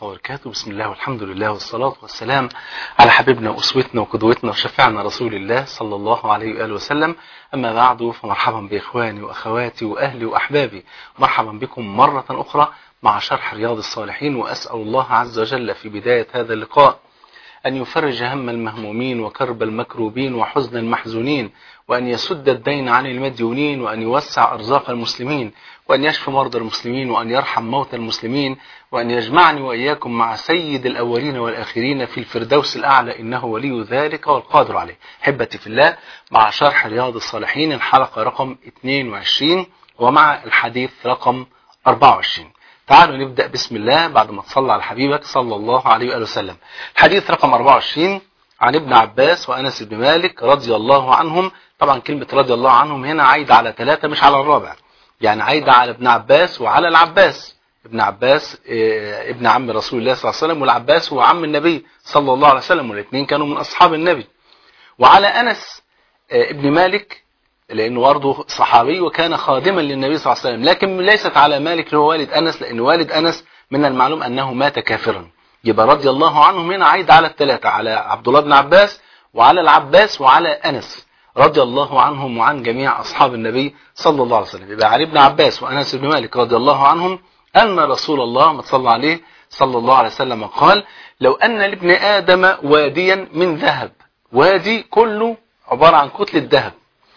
الله وبركاته بسم الله والحمد لله والصلاة والسلام على حبيبنا وأسوتنا وقدوتنا وشفيعنا رسول الله صلى الله عليه وآله وسلم أما بعد فمرحبا بإخواني وأخواتي وأهلي وأحبابي مرحبا بكم مرة أخرى مع شرح رياض الصالحين وأسأل الله عز وجل في بداية هذا اللقاء أن يفرج هم المهمومين وكرب المكروبين وحزن المحزونين وأن يسد الدين عن المديونين وأن يوسع أرزاق المسلمين وأن يشفي مرضى المسلمين وأن يرحم موتى المسلمين وأن يجمعني وإياكم مع سيد الأولين والآخرين في الفردوس الأعلى إنه ولي ذلك والقادر عليه حبتي في الله مع شرح رياض الصالحين الحلقة رقم 22 ومع الحديث رقم 24 تعالوا نبدأ بسم الله بعد ما تصلى على حبيبك صلى الله عليه وآله وسلم الحديث رقم 24 عن ابن عباس وأنس بن مالك رضي الله عنهم طبعا كلمة رضي الله عنهم هنا عايدة على ثلاثة مش على الرابع يعني عايدة على ابن عباس وعلى العباس ابن عباس ابن عم رسول الله صلى الله عليه وسلم والعباس هو عم النبي صلى الله عليه وسلم والاثنين كانوا من أصحاب النبي وعلى أنس ابن مالك لأنه برضه صحابي وكان خادما للنبي صلى الله عليه وسلم لكن ليست على مالك اللي هو والد أنس لأن والد أنس من المعلوم أنه مات كافرا يبقى رضي الله عنهم هنا عايد على الثلاثة على عبد الله بن عباس وعلى العباس وعلى أنس رضي الله عنهم وعن جميع أصحاب النبي صلى الله عليه وسلم يبقى علي بن عباس وأنس بن مالك رضي الله عنهم أن رسول الله ما صلى عليه صلى الله عليه وسلم قال لو أن لابن آدم واديا من ذهب وادي كله عبارة عن كتلة ذهب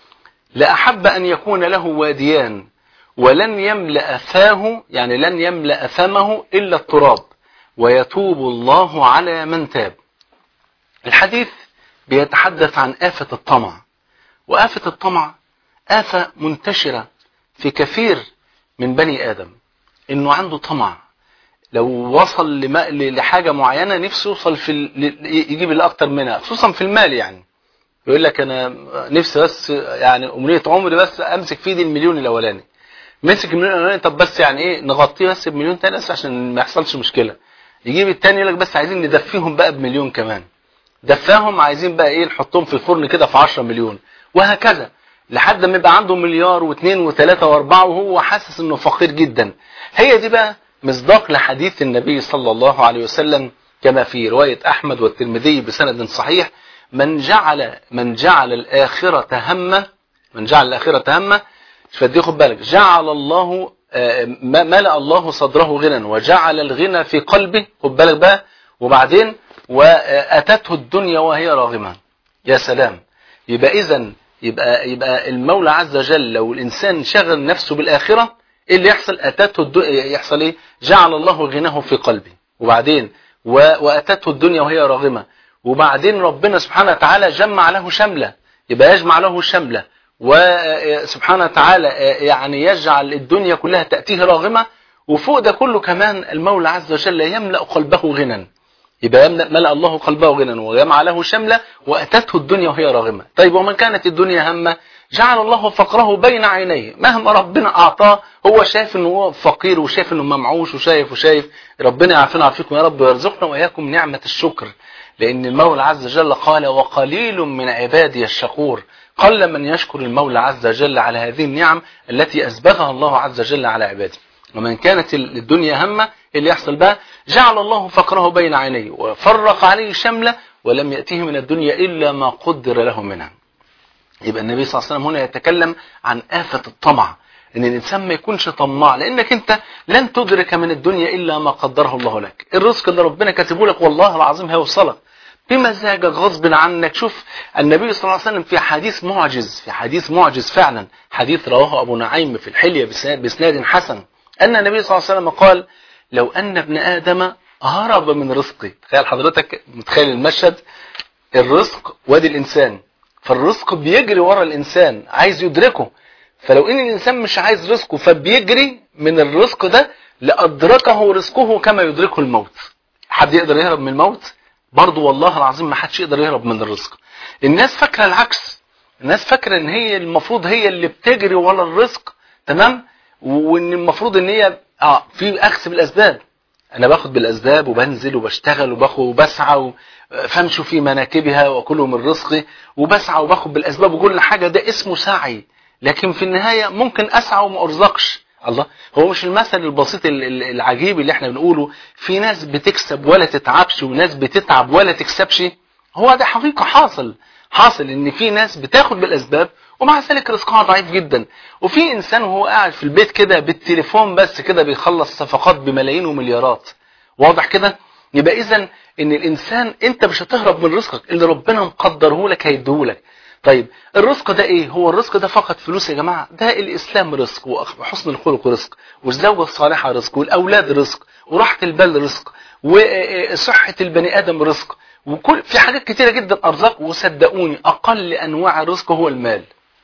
لأحب أن يكون له واديان ولن يملأ فاه يعني لن يملأ فمه إلا التراب ويتوب الله على من تاب الحديث بيتحدث عن آفة الطمع وآفة الطمع آفة منتشرة في كثير من بني آدم إنه عنده طمع لو وصل لحاجة معينة نفسه يوصل في يجيب اللي أكتر منها خصوصا في المال يعني يقول لك أنا نفسي بس يعني أمنية عمري بس أمسك في ايدي المليون الأولاني مسك المليون الأولاني طب بس يعني إيه نغطيه بس بمليون تاني بس عشان ما يحصلش مشكلة يجيب التاني يقول لك بس عايزين ندفيهم بقى بمليون كمان دفاهم عايزين بقى ايه نحطهم في الفرن كده في 10 مليون وهكذا لحد ما يبقى عنده مليار واثنين وثلاثة واربعة وهو حاسس انه فقير جدا هي دي بقى مصداق لحديث النبي صلى الله عليه وسلم كما في رواية احمد والترمذي بسند صحيح من جعل من جعل الاخرة همه من جعل الاخرة همه فدي خد بالك جعل الله ملأ الله صدره غنى وجعل الغنى في قلبه خد بالك بقى وبعدين واتته الدنيا وهي راغمه يا سلام يبقى اذا يبقى يبقى المولى عز وجل لو الانسان شغل نفسه بالاخره ايه اللي يحصل اتته الدنيا يحصل ايه جعل الله غناه في قلبه وبعدين واتته الدنيا وهي راغمه وبعدين ربنا سبحانه وتعالى جمع له شمله يبقى يجمع له شمله وسبحانه وتعالى يعني يجعل الدنيا كلها تاتيه راغمه وفوق ده كله كمان المولى عز وجل يملا قلبه غنى يبقى ملأ الله قلبه غنى وجمع له شملة وأتته الدنيا وهي راغمة طيب ومن كانت الدنيا همة جعل الله فقره بين عينيه مهما ربنا أعطاه هو شايف أنه هو فقير وشايف أنه ممعوش وشايف وشايف ربنا يعافينا ويعافيكم يا رب ويرزقنا وإياكم نعمة الشكر لأن المولى عز وجل قال وقليل من عبادي الشكور قل من يشكر المولى عز وجل على هذه النعم التي أسبغها الله عز وجل على عباده ومن كانت الدنيا همة اللي يحصل بقى جعل الله فقره بين عينيه وفرق عليه شملة ولم يأتيه من الدنيا إلا ما قدر له منها يبقى النبي صلى الله عليه وسلم هنا يتكلم عن آفة الطمع ان الانسان ما يكونش طماع لانك انت لن تدرك من الدنيا الا ما قدره الله لك الرزق اللي ربنا كاتبه لك والله العظيم هيوصلك بمزاجك غصب عنك شوف النبي صلى الله عليه وسلم في حديث معجز في حديث معجز فعلا حديث رواه ابو نعيم في الحلية باسناد حسن ان النبي صلى الله عليه وسلم قال لو أن ابن آدم هرب من رزقي تخيل حضرتك متخيل المشهد الرزق وادي الإنسان فالرزق بيجري ورا الإنسان عايز يدركه فلو إن الإنسان مش عايز رزقه فبيجري من الرزق ده لأدركه رزقه كما يدركه الموت حد يقدر يهرب من الموت برضه والله العظيم ما حدش يقدر يهرب من الرزق الناس فاكرة العكس الناس فاكرة ان هي المفروض هي اللي بتجري ورا الرزق تمام وان المفروض ان هي اه في اخذ بالاسباب انا باخد بالاسباب وبنزل وبشتغل وباخد وبسعى فامشي في مناكبها واكل من رزقي وبسعى وباخد بالاسباب وكل حاجه ده اسمه سعي لكن في النهايه ممكن اسعى وما ارزقش الله هو مش المثل البسيط ال- ال- العجيب اللي احنا بنقوله في ناس بتكسب ولا تتعبش وناس بتتعب ولا تكسبش هو ده حقيقة حاصل حاصل ان في ناس بتاخد بالاسباب ومع ذلك رزقها ضعيف جدا وفي انسان وهو قاعد في البيت كده بالتليفون بس كده بيخلص صفقات بملايين ومليارات واضح كده يبقى اذا ان الانسان انت مش هتهرب من رزقك اللي ربنا مقدره لك هيديهولك طيب الرزق ده ايه هو الرزق ده فقط فلوس يا جماعه ده الاسلام رزق وحسن الخلق رزق والزوجه الصالحه رزق والاولاد رزق وراحه البال رزق وصحه البني ادم رزق وكل في حاجات كتيره جدا ارزاق وصدقوني اقل انواع الرزق هو المال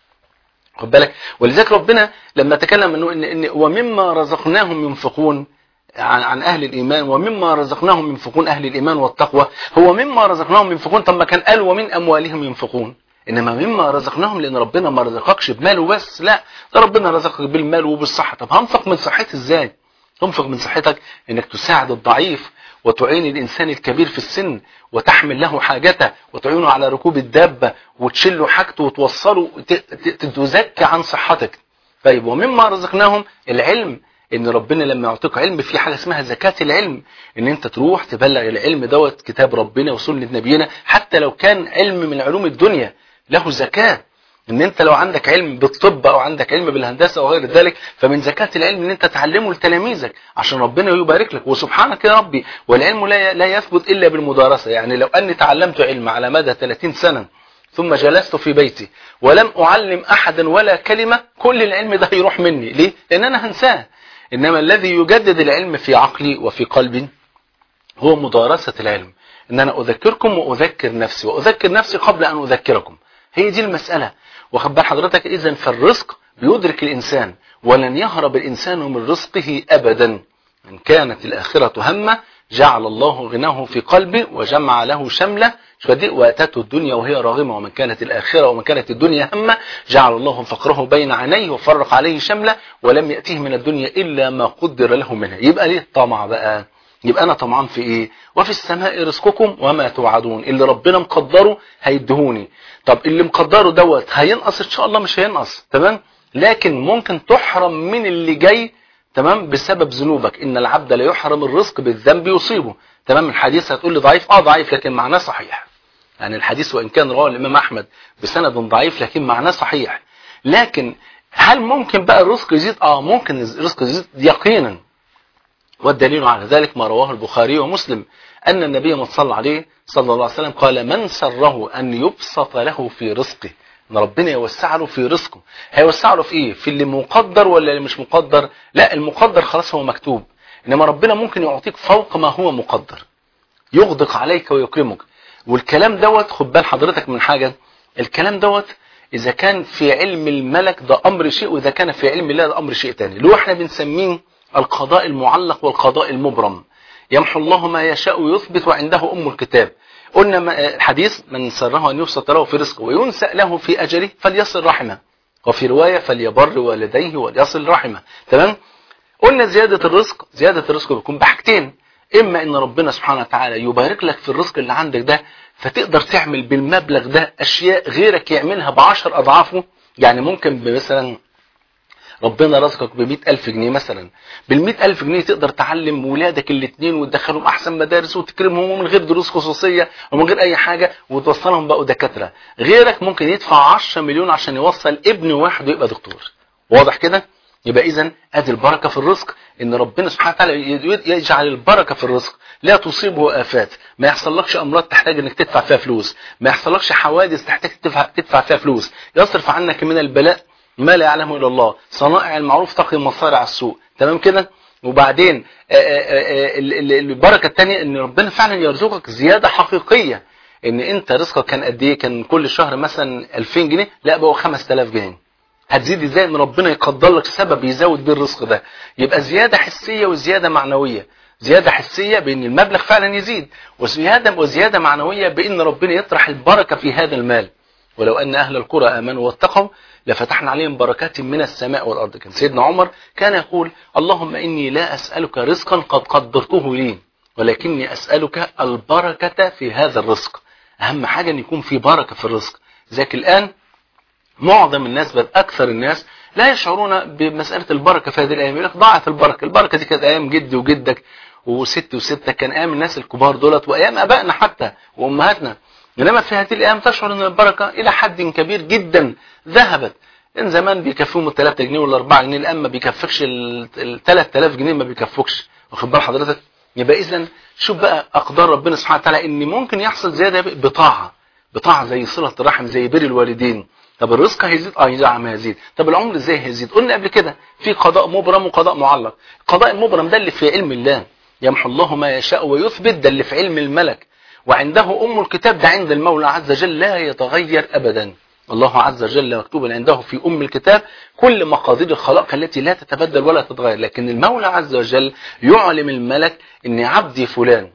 خد بالك ولذلك ربنا لما تكلم انه ان, إن ومما رزقناهم ينفقون عن, عن اهل الايمان ومما رزقناهم ينفقون اهل الايمان والتقوى هو مما رزقناهم ينفقون طب ما كان قال ومن اموالهم ينفقون انما مما رزقناهم لان ربنا ما رزقكش بمال وبس لا ده ربنا رزقك بالمال وبالصحه طب هنفق من صحتي ازاي تنفق من صحتك انك تساعد الضعيف وتعين الانسان الكبير في السن وتحمل له حاجته وتعينه على ركوب الدابه وتشيل له حاجته وتوصله ت- ت- تزكي عن صحتك طيب ومما رزقناهم العلم ان ربنا لما يعطيك علم في حاجه اسمها زكاه العلم ان انت تروح تبلغ العلم دوت كتاب ربنا وسنه نبينا حتى لو كان علم من علوم الدنيا له زكاه ان انت لو عندك علم بالطب او عندك علم بالهندسه وغير ذلك فمن زكاه العلم ان انت تعلمه لتلاميذك عشان ربنا يبارك لك وسبحانك يا ربي والعلم لا لا يثبت الا بالمدارسه يعني لو اني تعلمت علم على مدى 30 سنه ثم جلست في بيتي ولم اعلم احدا ولا كلمه كل العلم ده يروح مني ليه لان انا هنساه انما الذي يجدد العلم في عقلي وفي قلبي هو مدارسه العلم ان انا اذكركم واذكر نفسي واذكر نفسي قبل ان اذكركم هي دي المساله واخد بال حضرتك اذا فالرزق بيدرك الانسان ولن يهرب الانسان من رزقه ابدا ان كانت الاخره همه جعل الله غناه في قلبه وجمع له شمله فدي واتته الدنيا وهي راغمه ومن كانت الاخره ومن كانت الدنيا همه جعل الله فقره بين عينيه وفرق عليه شمله ولم ياتيه من الدنيا الا ما قدر له منها يبقى ليه الطمع بقى يبقى انا طمعان في ايه وفي السماء رزقكم وما توعدون اللي ربنا مقدره هيدهوني طب اللي مقدره دوت هينقص ان شاء الله مش هينقص تمام لكن ممكن تحرم من اللي جاي تمام بسبب ذنوبك ان العبد لا يحرم الرزق بالذنب يصيبه تمام الحديث هتقول لي ضعيف اه ضعيف لكن معناه صحيح يعني الحديث وان كان رواه الامام احمد بسند ضعيف لكن معناه صحيح لكن هل ممكن بقى الرزق يزيد اه ممكن الرزق يزيد يقينا والدليل على ذلك ما رواه البخاري ومسلم أن النبي صلى عليه صلى الله عليه وسلم قال من سره أن يبسط له في رزقه ان ربنا يوسع له في رزقه هيوسع له في ايه في اللي مقدر ولا اللي مش مقدر لا المقدر خلاص هو مكتوب انما ربنا ممكن يعطيك فوق ما هو مقدر يغدق عليك ويكرمك والكلام دوت خد بال حضرتك من حاجه الكلام دوت اذا كان في علم الملك ده امر شيء واذا كان في علم الله ده امر شيء تاني اللي هو احنا بنسميه القضاء المعلق والقضاء المبرم يمحو الله ما يشاء ويثبت وعنده ام الكتاب قلنا الحديث من سره ان يبسط له في رزقه وينسأ له في اجله فليصل رحمه وفي روايه فليبر والديه وليصل رحمه تمام قلنا زياده الرزق زياده الرزق بيكون بحاجتين اما ان ربنا سبحانه وتعالى يبارك لك في الرزق اللي عندك ده فتقدر تعمل بالمبلغ ده اشياء غيرك يعملها بعشر اضعافه يعني ممكن مثلا ربنا رزقك ب ألف جنيه مثلا بال ألف جنيه تقدر تعلم ولادك الاثنين وتدخلهم احسن مدارس وتكرمهم من غير دروس خصوصيه ومن غير اي حاجه وتوصلهم بقوا دكاتره غيرك ممكن يدفع 10 مليون عشان يوصل ابن واحد ويبقى دكتور واضح كده يبقى اذا ادي البركه في الرزق ان ربنا سبحانه وتعالى يجعل البركه في الرزق لا تصيبه افات ما يحصلكش امراض تحتاج انك تدفع فيها فلوس ما يحصلكش حوادث تحتاج تدفع تدفع فيها فلوس يصرف عنك من البلاء ما لا يعلمه الا الله صنائع المعروف تقي مصارع السوء تمام كده وبعدين البركه الثانيه ان ربنا فعلا يرزقك زياده حقيقيه ان انت رزقك كان قد ايه كان كل شهر مثلا 2000 جنيه لا بقوا 5000 جنيه هتزيد ازاي ان ربنا يقدر لك سبب يزود بيه الرزق ده يبقى زياده حسيه وزياده معنويه زياده حسيه بان المبلغ فعلا يزيد وزياده وزياده معنويه بان ربنا يطرح البركه في هذا المال ولو ان اهل القرى امنوا واتقوا لفتحنا عليهم بركات من السماء والارض كان سيدنا عمر كان يقول اللهم اني لا اسالك رزقا قد قدرته لي ولكني اسالك البركه في هذا الرزق اهم حاجه ان يكون في بركه في الرزق ذاك الان معظم الناس بل اكثر الناس لا يشعرون بمساله البركه في هذه الايام يقول لك ضاعت البركه البركه دي كانت ايام جدي وجدك وست وستك كان ايام الناس الكبار دولت وايام ابائنا حتى وامهاتنا انما في هذه الايام تشعر ان البركه الى حد كبير جدا ذهبت ان زمان بيكفوهم ال 3 جنيه ولا 4 جنيه الان ما بيكفكش ال 3000 جنيه ما بيكفوكش واخد بال حضرتك يبقى اذا شوف بقى اقدار ربنا سبحانه وتعالى ان ممكن يحصل زياده بطاعه بطاعه زي صله الرحم زي بر الوالدين طب الرزق هيزيد اه نعم هيزيد طب العمر ازاي هيزيد قلنا قبل كده في قضاء مبرم وقضاء معلق القضاء المبرم ده اللي في علم الله يمحو الله ما يشاء ويثبت ده اللي في علم الملك وعنده ام الكتاب ده عند المولى عز وجل لا يتغير ابدا الله عز وجل مكتوبا عنده في ام الكتاب كل مقادير الخلائق التي لا تتبدل ولا تتغير لكن المولى عز وجل يعلم الملك ان عبدي فلان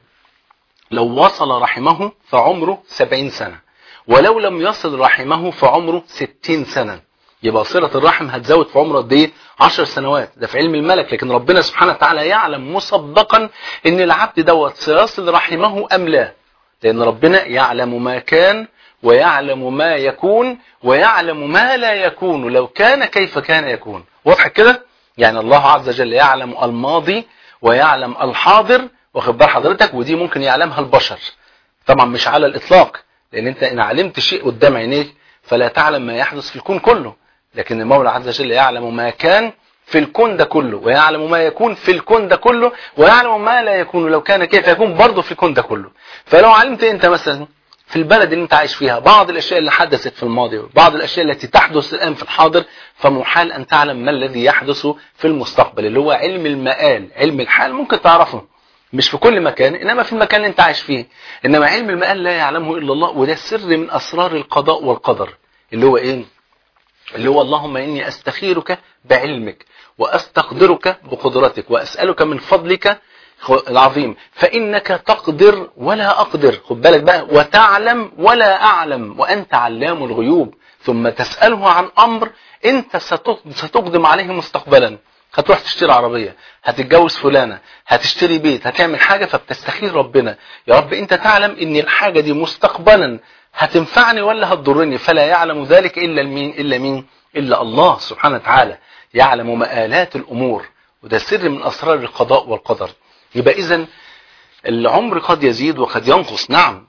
لو وصل رحمه فعمره سبعين سنة ولو لم يصل رحمه فعمره ستين سنة يبقى صلة الرحم هتزود في عمره قد ايه 10 سنوات ده في علم الملك لكن ربنا سبحانه وتعالى يعلم مسبقا ان العبد دوت سيصل رحمه ام لا لان ربنا يعلم ما كان ويعلم ما يكون ويعلم ما لا يكون لو كان كيف كان يكون واضح كده يعني الله عز وجل يعلم الماضي ويعلم الحاضر واخد بال حضرتك ودي ممكن يعلمها البشر طبعا مش على الاطلاق لان انت ان علمت شيء قدام عينيك فلا تعلم ما يحدث في الكون كله لكن المولى عز وجل يعلم ما كان في الكون ده كله ويعلم ما يكون في الكون ده كله ويعلم ما لا يكون لو كان كيف يكون برضه في الكون ده كله فلو علمت انت مثلا في البلد اللي انت عايش فيها بعض الاشياء اللي حدثت في الماضي وبعض الاشياء التي تحدث الان في الحاضر فمحال ان تعلم ما الذي يحدث في المستقبل اللي هو علم المآل علم الحال ممكن تعرفه مش في كل مكان انما في المكان اللي انت عايش فيه انما علم المآل لا يعلمه الا الله وده سر من اسرار القضاء والقدر اللي هو ايه اللي هو اللهم اني استخيرك بعلمك واستقدرك بقدرتك واسالك من فضلك العظيم فانك تقدر ولا اقدر خد بالك بقى وتعلم ولا اعلم وانت علام الغيوب ثم تساله عن امر انت ستقدم عليه مستقبلا هتروح تشتري عربية هتتجوز فلانة هتشتري بيت هتعمل حاجة فبتستخير ربنا يا رب انت تعلم ان الحاجة دي مستقبلا هتنفعني ولا هتضرني فلا يعلم ذلك الا مين الا مين الا الله سبحانه وتعالى يعلم مآلات الامور وده سر من اسرار القضاء والقدر يبقى اذا العمر قد يزيد وقد ينقص نعم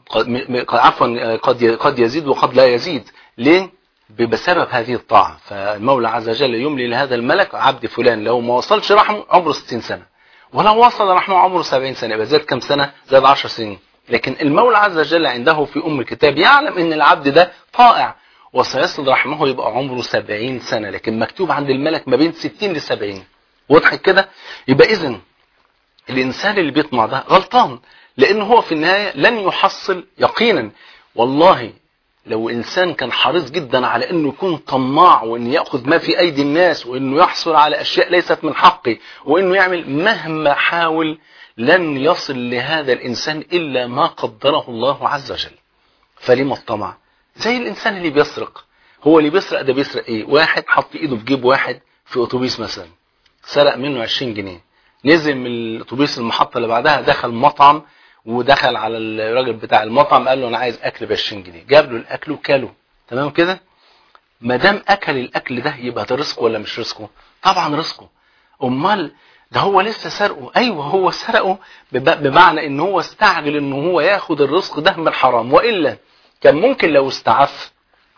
عفوا قد قد يزيد وقد لا يزيد ليه بسبب هذه الطاعة فالمولى عز وجل يملي لهذا الملك عبد فلان لو ما وصلش رحمه عمره 60 سنة ولو وصل رحمه عمره 70 سنة يبقى زاد كم سنة زاد 10 سنين لكن المولى عز وجل عنده في أم الكتاب يعلم ان العبد ده طائع وسيصل رحمه يبقى عمره 70 سنة لكن مكتوب عند الملك ما بين 60 ل 70 وضحت كده يبقى اذا الإنسان اللي بيطمع ده غلطان لأنه هو في النهاية لن يحصل يقينا والله لو إنسان كان حريص جدا على أنه يكون طماع وأنه يأخذ ما في أيدي الناس وأنه يحصل على أشياء ليست من حقه وأنه يعمل مهما حاول لن يصل لهذا الإنسان إلا ما قدره الله عز وجل فلما الطمع زي الإنسان اللي بيسرق هو اللي بيسرق ده بيسرق إيه واحد حط إيده في جيب واحد في أتوبيس مثلا سرق منه 20 جنيه نزل من الاتوبيس المحطة اللي بعدها دخل مطعم ودخل على الراجل بتاع المطعم قال له انا عايز اكل ب 20 جنيه جاب له الاكل وكله تمام كده ما دام اكل الاكل ده يبقى ده رزقه ولا مش رزقه طبعا رزقه امال ده هو لسه سرقه ايوه هو سرقه بمعنى ان هو استعجل ان هو ياخد الرزق ده من الحرام والا كان ممكن لو استعف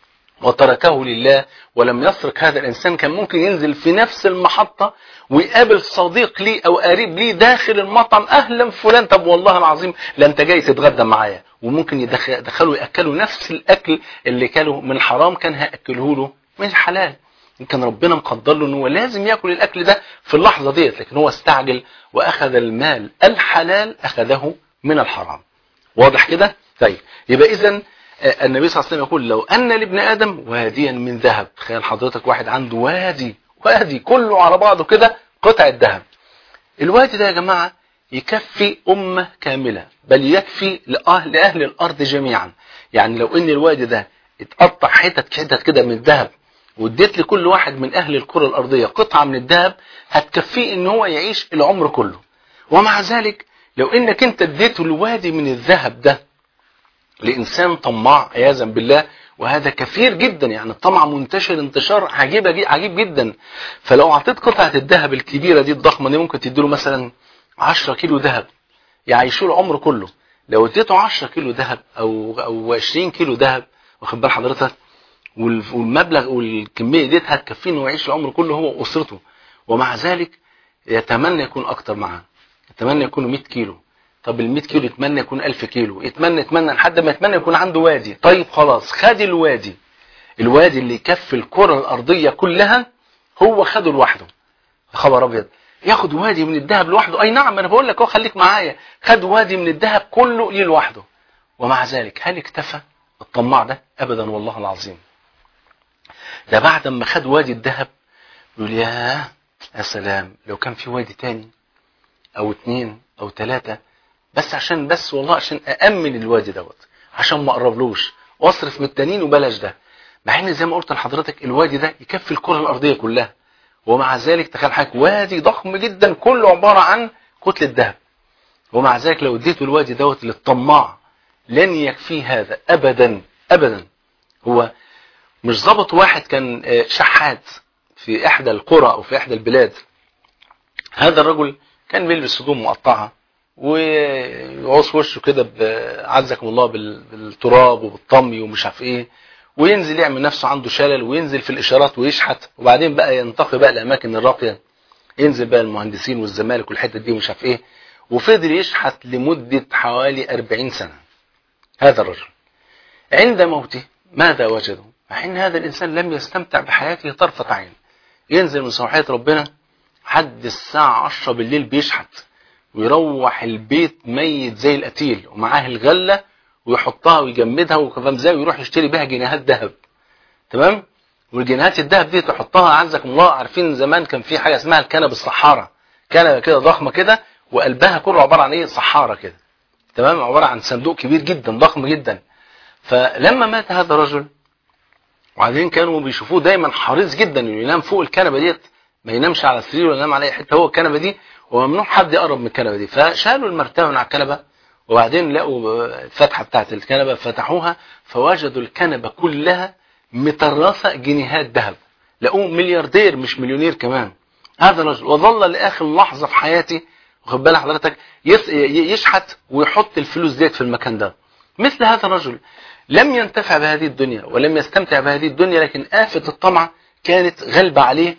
وتركه لله ولم يسرق هذا الإنسان كان ممكن ينزل في نفس المحطة ويقابل صديق لي أو قريب لي داخل المطعم أهلا فلان طب والله العظيم لا أنت جاي تتغدى معايا وممكن يدخلوا يأكلوا نفس الأكل اللي كانوا من الحرام كان هيأكله له من الحلال كان ربنا مقدر له ان هو لازم ياكل الاكل ده في اللحظه ديت لكن هو استعجل واخذ المال الحلال اخذه من الحرام واضح كده طيب يبقى اذا النبي صلى الله عليه وسلم يقول لو أن لابن آدم واديا من ذهب تخيل حضرتك واحد عنده وادي وادي كله على بعضه كده قطعة ذهب الوادي ده يا جماعة يكفي أمة كاملة بل يكفي لأهل, لأهل الأرض جميعا يعني لو أن الوادي ده اتقطع حتت حتت كده من الذهب واديت لكل واحد من أهل الكرة الأرضية قطعة من الذهب هتكفيه ان هو يعيش العمر كله ومع ذلك لو انك انت اديته الوادي من الذهب ده لإنسان طماع عياذا بالله وهذا كثير جدا يعني الطمع منتشر انتشار عجيب عجيب جدا فلو اعطيت قطعه الذهب الكبيره دي الضخمه دي ممكن تديله مثلا 10 كيلو ذهب يعيشه له عمره كله لو اديته 10 كيلو ذهب او او 20 كيلو ذهب واخد بال حضرتك والمبلغ والكميه ديت هتكفيه انه يعيش العمر كله هو واسرته ومع ذلك يتمنى يكون اكتر معاه يتمنى يكون 100 كيلو طب ال 100 كيلو يتمنى يكون 1000 كيلو يتمنى يتمنى لحد ما يتمنى يكون عنده وادي طيب خلاص خد الوادي الوادي اللي يكفي الكره الارضيه كلها هو خده لوحده خبر ابيض ياخد وادي من الذهب لوحده اي نعم انا بقول لك اهو خليك معايا خد وادي من الذهب كله ليه لوحده ومع ذلك هل اكتفى الطماع ده ابدا والله العظيم ده بعد ما خد وادي الذهب يقول يا يا سلام لو كان في وادي تاني او اتنين او تلاتة بس عشان بس والله عشان أأمن الوادي دوت عشان ما اقربلوش واصرف من التانيين وبلاش ده مع ان زي ما قلت لحضرتك الوادي ده يكفي الكرة الارضية كلها ومع ذلك تخيل حضرتك وادي ضخم جدا كله عبارة عن كتلة ذهب ومع ذلك لو اديته الوادي دوت للطماع لن يكفيه هذا ابدا ابدا هو مش ظبط واحد كان شحات في احدى القرى او في احدى البلاد هذا الرجل كان بيلبس هدوم مقطعه ويعوص وشه كده عزكم الله بالتراب وبالطمي ومش عارف ايه وينزل يعمل نفسه عنده شلل وينزل في الاشارات ويشحت وبعدين بقى ينتقي بقى الاماكن الراقيه ينزل بقى المهندسين والزمالك والحتت دي ومش عارف ايه وفضل يشحت لمده حوالي 40 سنه هذا الرجل عند موته ماذا وجدوا مع ان هذا الانسان لم يستمتع بحياته طرفة عين ينزل من صباحية ربنا حد الساعة 10 بالليل بيشحت ويروح البيت ميت زي القتيل ومعاه الغلة ويحطها ويجمدها وكفام زي ويروح يشتري بها جنيهات ذهب تمام والجنيهات الذهب دي تحطها عزكم الله عارفين زمان كان في حاجة اسمها الكنب الصحارة كنبة كده ضخمة كده وقلبها كله عبارة عن ايه صحارة كده تمام عبارة عن صندوق كبير جدا ضخم جدا فلما مات هذا الرجل وبعدين كانوا بيشوفوه دايما حريص جدا انه ينام فوق الكنبه ديت ما ينامش على السرير ولا ينام على اي حته هو الكنبه دي وممنوع حد يقرب من الكنبه دي فشالوا المرتبه من على الكنبه وبعدين لقوا الفتحه بتاعت الكنبه فتحوها فوجدوا الكنبه كلها مترصه جنيهات ذهب لقوه ملياردير مش مليونير كمان هذا الرجل وظل لاخر لحظه في حياتي واخد بال حضرتك يشحت ويحط الفلوس ديت في المكان ده مثل هذا الرجل لم ينتفع بهذه الدنيا ولم يستمتع بهذه الدنيا لكن آفة الطمع كانت غالبة عليه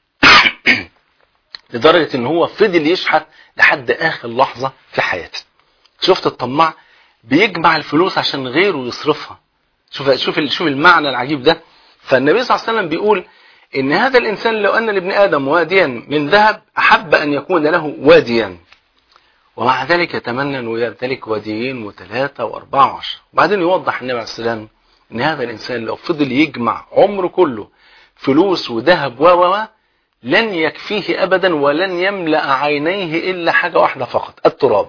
لدرجة ان هو فضل يشحت لحد آخر لحظة في حياته شفت الطماع بيجمع الفلوس عشان غيره يصرفها شوف شوف شوف المعنى العجيب ده فالنبي صلى الله عليه وسلم بيقول ان هذا الانسان لو ان لابن ادم واديا من ذهب احب ان يكون له واديا ومع ذلك يتمنى انه يمتلك واديين وثلاثة واربعة وعشرة وبعدين يوضح النبي عليه السلام ان هذا الانسان لو فضل يجمع عمره كله فلوس وذهب و و لن يكفيه ابدا ولن يملأ عينيه الا حاجة واحدة فقط التراب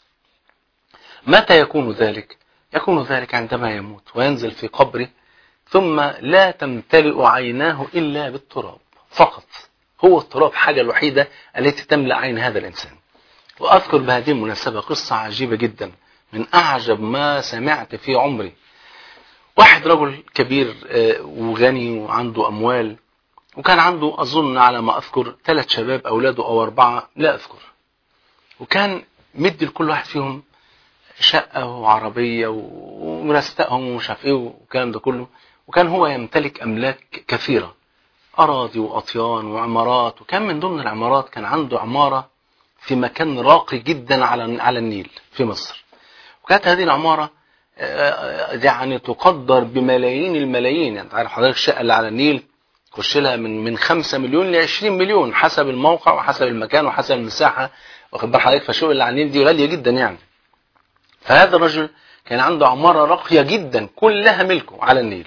متى يكون ذلك يكون ذلك عندما يموت وينزل في قبره ثم لا تمتلئ عيناه الا بالتراب فقط هو التراب حاجة الوحيدة التي تملأ عين هذا الانسان وأذكر بهذه المناسبة قصة عجيبة جدا من أعجب ما سمعت في عمري واحد رجل كبير وغني وعنده أموال وكان عنده أظن على ما أذكر ثلاث شباب أولاده أو أربعة لا أذكر وكان مدي لكل واحد فيهم شقة وعربية ومرستقهم ومش عارف ايه والكلام ده كله وكان هو يمتلك أملاك كثيرة أراضي وأطيان وعمارات وكان من ضمن العمارات كان عنده عمارة في مكان راقي جدا على على النيل في مصر وكانت هذه العمارة يعني تقدر بملايين الملايين يعني تعرف حضرتك الشقة اللي على النيل تخش لها من من 5 مليون ل 20 مليون حسب الموقع وحسب المكان وحسب المساحة واخد بال حضرتك فالشقق اللي على النيل دي غالية جدا يعني فهذا الرجل كان عنده عمارة راقية جدا كلها ملكه على النيل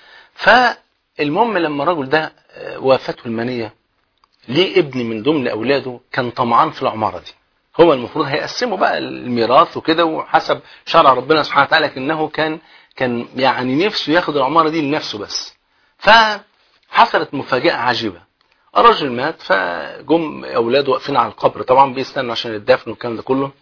فالمهم لما الرجل ده وافته المنية ليه ابن من ضمن اولاده كان طمعان في العمارة دي هو المفروض هيقسموا بقى الميراث وكده وحسب شرع ربنا سبحانه وتعالى لكنه كان كان يعني نفسه ياخد العمارة دي لنفسه بس فحصلت مفاجأة عجيبة الرجل مات فجم اولاده واقفين على القبر طبعا بيستنوا عشان الدفن والكلام ده كله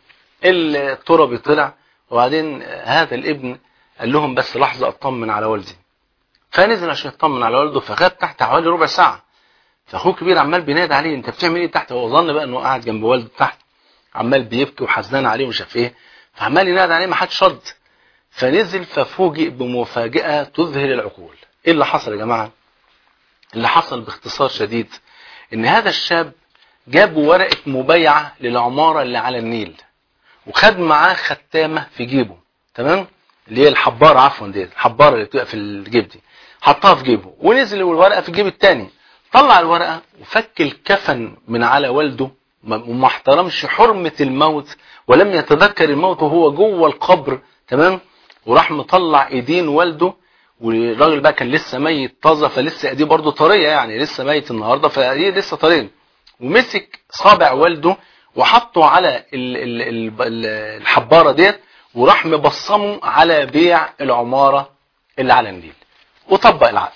التربي طلع وبعدين هذا الابن قال لهم بس لحظة اطمن على والدي فنزل عشان يطمن على والده فغاب تحت حوالي ربع ساعه فاخوه الكبير عمال بينادي عليه انت بتعمل ايه تحت هو ظن بقى انه قاعد جنب والده تحت عمال بيبكي وحزنان عليه ومش عارف ايه فعمال ينادي عليه ما حدش رد فنزل ففوجئ بمفاجاه تذهل العقول ايه اللي حصل يا جماعه اللي حصل باختصار شديد ان هذا الشاب جاب ورقه مبايعه للعماره اللي على النيل وخد معاه ختامه في جيبه تمام اللي هي الحباره عفوا دي الحباره اللي بتبقى في الجيب دي حطها في جيبه ونزل والورقه في الجيب الثاني طلع الورقه وفك الكفن من على والده وما احترمش حرمه الموت ولم يتذكر الموت وهو جوه القبر تمام وراح مطلع ايدين والده والراجل بقى كان لسه ميت طازه فلسه ايديه برضه طريه يعني لسه ميت النهارده فايديه لسه طريه ومسك صابع والده وحطه على ال ال ال الحباره ديت وراح مبصمه على بيع العماره اللي على النيل وطبق العقد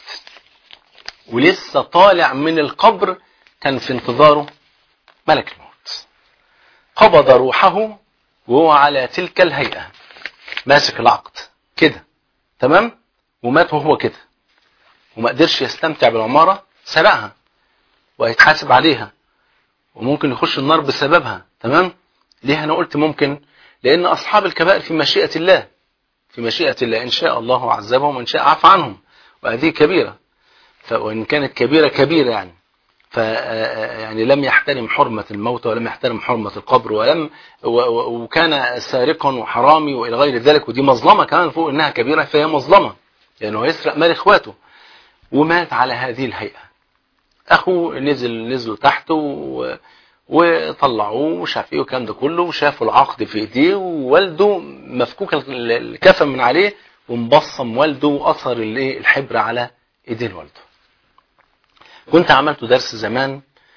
ولسه طالع من القبر كان في انتظاره ملك الموت قبض روحه وهو على تلك الهيئه ماسك العقد كده تمام ومات وهو كده وما قدرش يستمتع بالعمارة سرقها وهيتحاسب عليها وممكن يخش النار بسببها تمام ليه انا قلت ممكن لان اصحاب الكبائر في مشيئة الله في مشيئة الله ان شاء الله عذبهم وان شاء عفى عنهم وهذه كبيرة وان كانت كبيرة كبيرة يعني ف يعني لم يحترم حرمة الموت ولم يحترم حرمة القبر ولم وكان سارقا وحرامي والى غير ذلك ودي مظلمة كمان فوق انها كبيرة فهي مظلمة لأنه يعني يسرق مال إخواته ومات على هذه الهيئة أخوه نزل نزلوا تحته و... وطلعوه ومش عارف ايه والكلام ده كله وشافوا العقد في ايديه ووالده مفكوك الكفن من عليه ومبصم والده واثر الايه الحبر على ايدين والده. كنت عملت درس زمان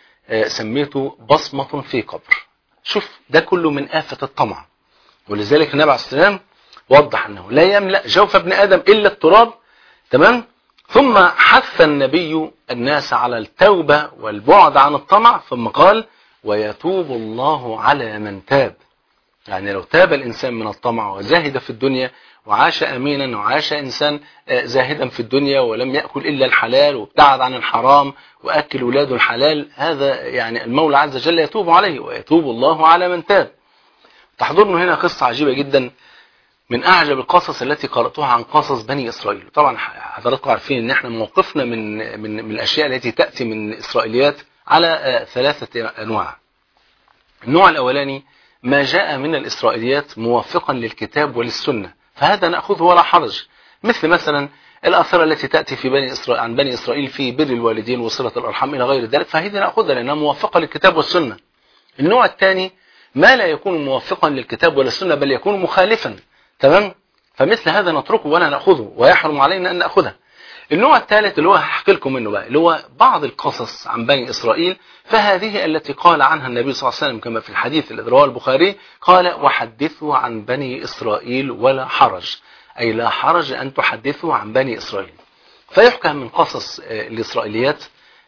سميته بصمة في قبر. شوف ده كله من آفة الطمع. ولذلك النبي عليه الصلاة والسلام وضح انه لا يملا جوف ابن ادم الا التراب تمام ثم حث النبي الناس على التوبه والبعد عن الطمع ثم قال ويتوب الله على من تاب يعني لو تاب الانسان من الطمع وزاهد في الدنيا وعاش امينا وعاش انسان زاهدا في الدنيا ولم ياكل الا الحلال وابتعد عن الحرام واكل ولاده الحلال هذا يعني المولى عز وجل يتوب عليه ويتوب الله على من تاب تحضرنا هنا قصه عجيبه جدا من اعجب القصص التي قراتها عن قصص بني اسرائيل طبعا حضراتكم عارفين ان احنا موقفنا من من من الاشياء التي تاتي من اسرائيليات على ثلاثه انواع النوع الاولاني ما جاء من الاسرائيليات موافقا للكتاب وللسنه فهذا ناخذه ولا حرج مثل مثلا الاثار التي تاتي في بني اسرائيل عن بني اسرائيل في بر الوالدين وصله الارحام الى غير ذلك فهذه ناخذها لانها موافقه للكتاب والسنه النوع الثاني ما لا يكون موافقا للكتاب ولا السنه بل يكون مخالفا تمام فمثل هذا نتركه ولا ناخذه ويحرم علينا ان ناخذه النوع الثالث اللي هو هحكي لكم منه بقى اللي هو بعض القصص عن بني اسرائيل فهذه التي قال عنها النبي صلى الله عليه وسلم كما في الحديث الذي رواه البخاري قال وحدثوا عن بني اسرائيل ولا حرج اي لا حرج ان تحدثوا عن بني اسرائيل فيحكى من قصص الاسرائيليات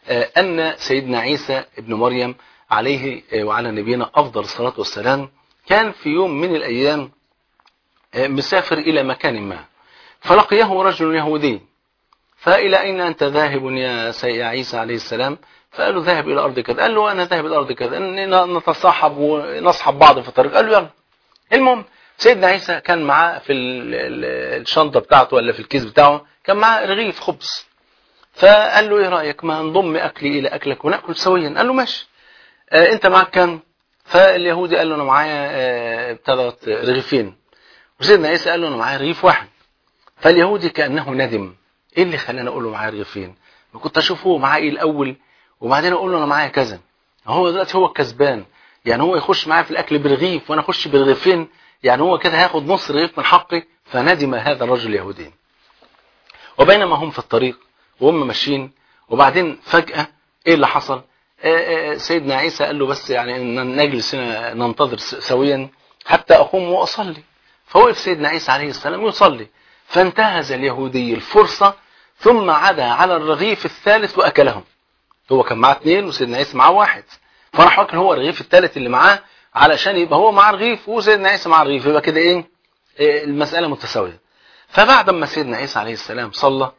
ان سيدنا عيسى ابن مريم عليه وعلى نبينا افضل الصلاه والسلام كان في يوم من الايام مسافر إلى مكان ما فلقيه رجل يهودي فإلى أين أنت ذاهب يا يا عيسى عليه السلام فقال له ذاهب إلى أرض كذا قال له أنا ذاهب إلى أرض كذا نتصاحب ونصحب بعض في الطريق قال له يلا المهم سيدنا عيسى كان معاه في الشنطة بتاعته ولا في الكيس بتاعه كان معاه رغيف خبز فقال له ايه رأيك ما نضم أكلي إلى أكلك ونأكل سويا قال له ماشي آه أنت معك كام فاليهودي قال له أنا معايا آه ابتدت رغيفين وسيدنا عيسى قال له انا معايا رغيف واحد فاليهودي كانه ندم ايه اللي خلاني اقول له معايا رغيفين ما كنت اشوفه معاه ايه الاول وبعدين اقول له انا معايا كذا هو دلوقتي هو الكسبان يعني هو يخش معايا في الاكل برغيف وانا اخش برغيفين يعني هو كده هياخد نص رغيف من حقي فندم هذا الرجل اليهودي وبينما هم في الطريق وهم ماشيين وبعدين فجأة ايه اللي حصل آآ آآ سيدنا عيسى قال له بس يعني ان نجلس هنا ننتظر سويا حتى اقوم واصلي فوقف سيدنا عيسى عليه السلام يصلي فانتهز اليهودي الفرصة ثم عدا على الرغيف الثالث وأكلهم هو كان معاه اثنين وسيدنا عيسى معاه واحد فراح واكل هو الرغيف الثالث اللي معاه علشان يبقى هو معاه رغيف وسيدنا عيسى معاه رغيف يبقى كده ايه, إيه المسألة متساوية فبعد ما سيدنا عيسى عليه السلام صلى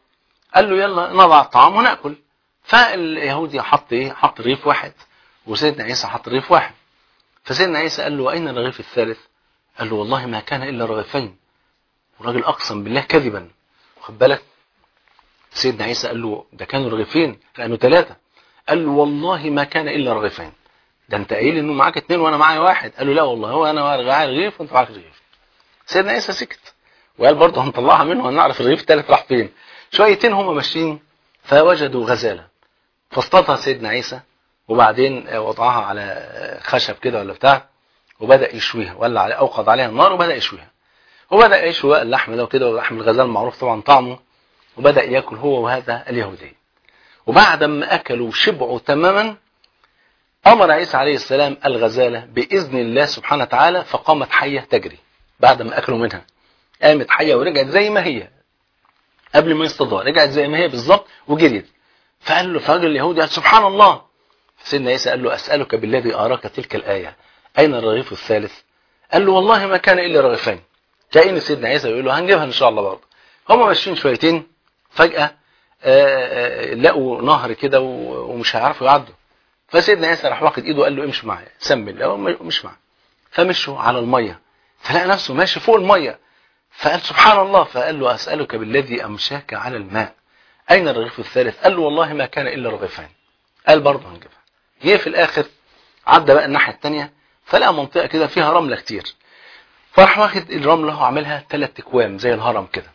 قال له يلا نضع الطعام وناكل فاليهودي حط ايه حط رغيف واحد وسيدنا عيسى حط رغيف واحد فسيدنا عيسى قال له واين الرغيف الثالث قال له والله ما كان الا رغيفين والراجل اقسم بالله كذبا واخد بالك سيدنا عيسى قال له ده كانوا رغيفين كانوا ثلاثه قال له والله ما كان الا رغيفين ده انت قايل انه معاك اثنين وانا معايا واحد قال له لا والله هو انا معايا رغيف وانت معاك رغيف سيدنا عيسى سكت وقال برضه هنطلعها منه هنعرف الرغيف الثالث راح فين شويتين هم ماشيين فوجدوا غزاله فاصطادها سيدنا عيسى وبعدين وضعها على خشب كده ولا بتاع وبدا يشويها ولا على اوقد عليها النار وبدا يشويها وبدا يشوي اللحم ده وكده ولحم الغزال معروف طبعا طعمه وبدا ياكل هو وهذا اليهودي وبعد ما اكلوا وشبعوا تماما امر عيسى عليه السلام الغزاله باذن الله سبحانه وتعالى فقامت حيه تجري بعد ما اكلوا منها قامت حيه ورجعت زي ما هي قبل ما يصطادوها رجعت زي ما هي بالظبط وجريت فقال له فالراجل اليهودي قال سبحان الله سيدنا عيسى قال له اسالك بالذي اراك تلك الايه اين الرغيف الثالث قال له والله ما كان الا رغيفين كأن سيدنا عيسى يقول له هنجيبها ان شاء الله برضه هم ماشيين شويتين فجاه آآ آآ لقوا نهر كده ومش هيعرفوا يعدوا فسيدنا عيسى راح واخد ايده وقال له امشي معايا سمي الله مش معايا فمشوا على الميه فلقى نفسه ماشي فوق الميه فقال سبحان الله فقال له اسالك بالذي امشاك على الماء اين الرغيف الثالث قال له والله ما كان الا رغيفين قال برضه هنجيبها جه في الاخر عدى بقى الناحيه الثانيه فلقى منطقه كده فيها رمله كتير فراح واخد الرمله وعاملها ثلاث اكوام زي الهرم كده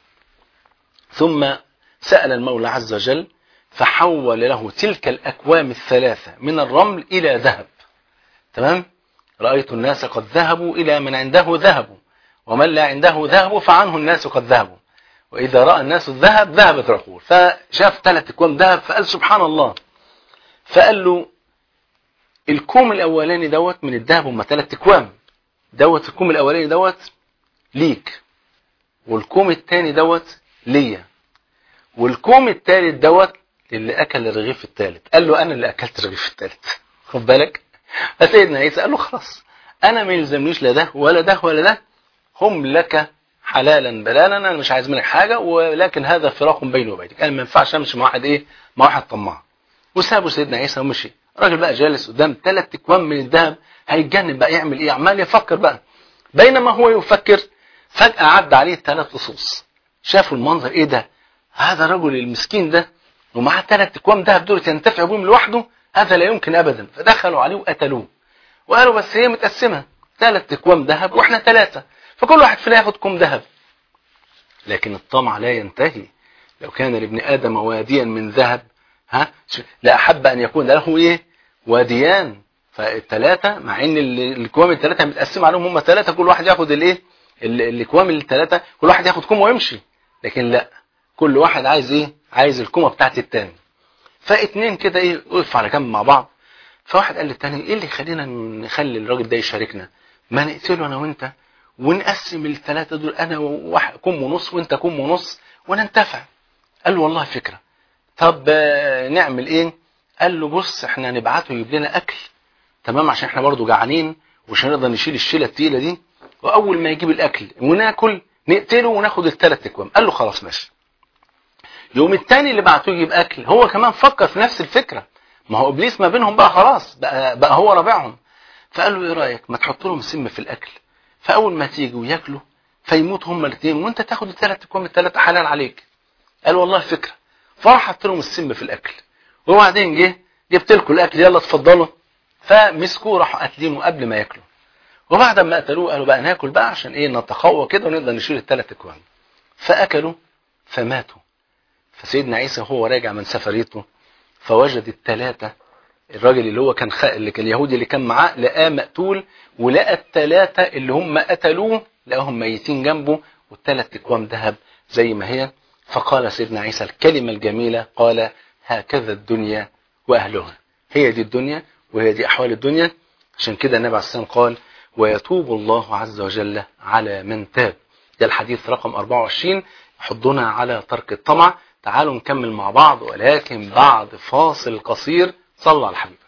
ثم سال المولى عز وجل فحول له تلك الاكوام الثلاثه من الرمل الى ذهب تمام رايت الناس قد ذهبوا الى من عنده ذهب ومن لا عنده ذهب فعنه الناس قد ذهبوا واذا راى الناس الذهب ذهبت رقول فشاف ثلاث اكوام ذهب فقال سبحان الله فقال له الكوم الاولاني دوت من الذهب هم ثلاث اكوام دوت الكوم الاولاني دوت ليك والكوم الثاني دوت ليا والكوم الثالث دوت اللي اكل الرغيف الثالث قال له انا اللي اكلت الرغيف الثالث خد بالك فسيدنا عيسى قال له خلاص انا ما يلزمنيش لا ده ولا ده ولا ده هم لك حلالا بلالا انا مش عايز منك حاجه ولكن هذا فراق بيني وبينك انا ما ينفعش امشي مع واحد ايه مع واحد طماع وسابوا سيدنا عيسى ومشي الراجل بقى جالس قدام ثلاث اكوام من الذهب هيتجنن بقى يعمل ايه عمال يفكر بقى بينما هو يفكر فجاه عدى عليه ثلاث لصوص شافوا المنظر ايه ده هذا الرجل المسكين ده ومعاه ثلاث اكوام ذهب دول ينتفع بهم لوحده هذا لا يمكن ابدا فدخلوا عليه وقتلوه وقالوا بس هي متقسمه ثلاث اكوام ذهب واحنا ثلاثه فكل واحد فينا ياخد كوم ذهب لكن الطمع لا ينتهي لو كان لابن ادم واديا من ذهب ها لاحب ان يكون له ايه واديان فالثلاثه مع ان الاكوام الثلاثه متقسمه عليهم هم ثلاثه كل واحد ياخد الايه الاكوام الثلاثه كل واحد ياخد كوم ويمشي لكن لا كل واحد عايز ايه عايز الكومه بتاعت الثاني فاتنين كده ايه وقفوا على جنب مع بعض فواحد قال للتاني ايه اللي يخلينا نخلي الراجل ده يشاركنا ما نقتله انا وانت ونقسم الثلاثه دول انا واحد كم ونص وانت كم ونص وننتفع قال له والله فكره طب نعمل ايه قال له بص احنا نبعته يجيب لنا اكل تمام عشان احنا برضو جعانين ومش هنقدر نشيل الشيله التقيله دي واول ما يجيب الاكل وناكل نقتله وناخد الثلاث اكوام قال له خلاص ماشي يوم الثاني اللي بعته يجيب اكل هو كمان فكر في نفس الفكره ما هو ابليس ما بينهم بقى خلاص بقى, بقى هو رابعهم فقال له ايه رايك ما تحط لهم سم في الاكل فاول ما تيجي وياكلوا فيموت هما الاثنين وانت تاخد الثلاث اكوام الثلاثه حلال عليك قال والله فكره فراح حط لهم السم في الاكل وبعدين جه جبت لكم الاكل يلا اتفضلوا فمسكوه راحوا قاتلينه قبل ما ياكلوا وبعد ما قتلوه قالوا بقى ناكل بقى عشان ايه نتقوى كده ونقدر نشيل الثلاث اكوام فاكلوا فماتوا فسيدنا عيسى هو راجع من سفريته فوجد الثلاثه الراجل اللي هو كان خ... اللي كان اليهودي اللي كان معاه لقاه مقتول ولقى الثلاثه اللي هم قتلوه لقاهم ميتين جنبه والثلاث اكوام ذهب زي ما هي فقال سيدنا عيسى الكلمه الجميله قال هكذا الدنيا واهلها هي دي الدنيا وهي دي احوال الدنيا عشان كده النبي عليه الصلاه والسلام قال ويتوب الله عز وجل على من تاب ده الحديث رقم 24 يحضنا على ترك الطمع تعالوا نكمل مع بعض ولكن بعد فاصل قصير صلى على حبيبك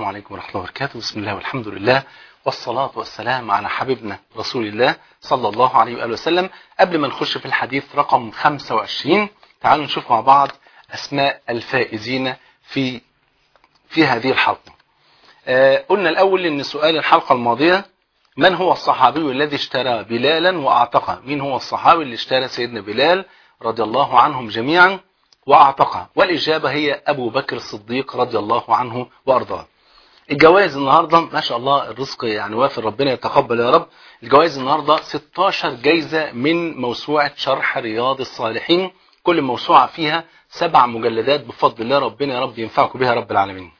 عليكم ورحمة الله وبركاته بسم الله والحمد لله والصلاة والسلام على حبيبنا رسول الله صلى الله عليه وآله وسلم قبل ما نخش في الحديث رقم 25 تعالوا نشوف مع بعض أسماء الفائزين في في هذه الحلقة آه قلنا الأول أن سؤال الحلقة الماضية من هو الصحابي الذي اشترى بلالا وأعتقه مين هو الصحابي اللي اشترى سيدنا بلال رضي الله عنهم جميعا وأعتقه والإجابة هي أبو بكر الصديق رضي الله عنه وأرضاه الجوائز النهاردة ما شاء الله الرزق يعني وافر ربنا يتقبل يا رب الجوائز النهاردة 16 جايزة من موسوعة شرح رياض الصالحين كل موسوعة فيها سبع مجلدات بفضل الله ربنا يا رب ينفعكم بها رب العالمين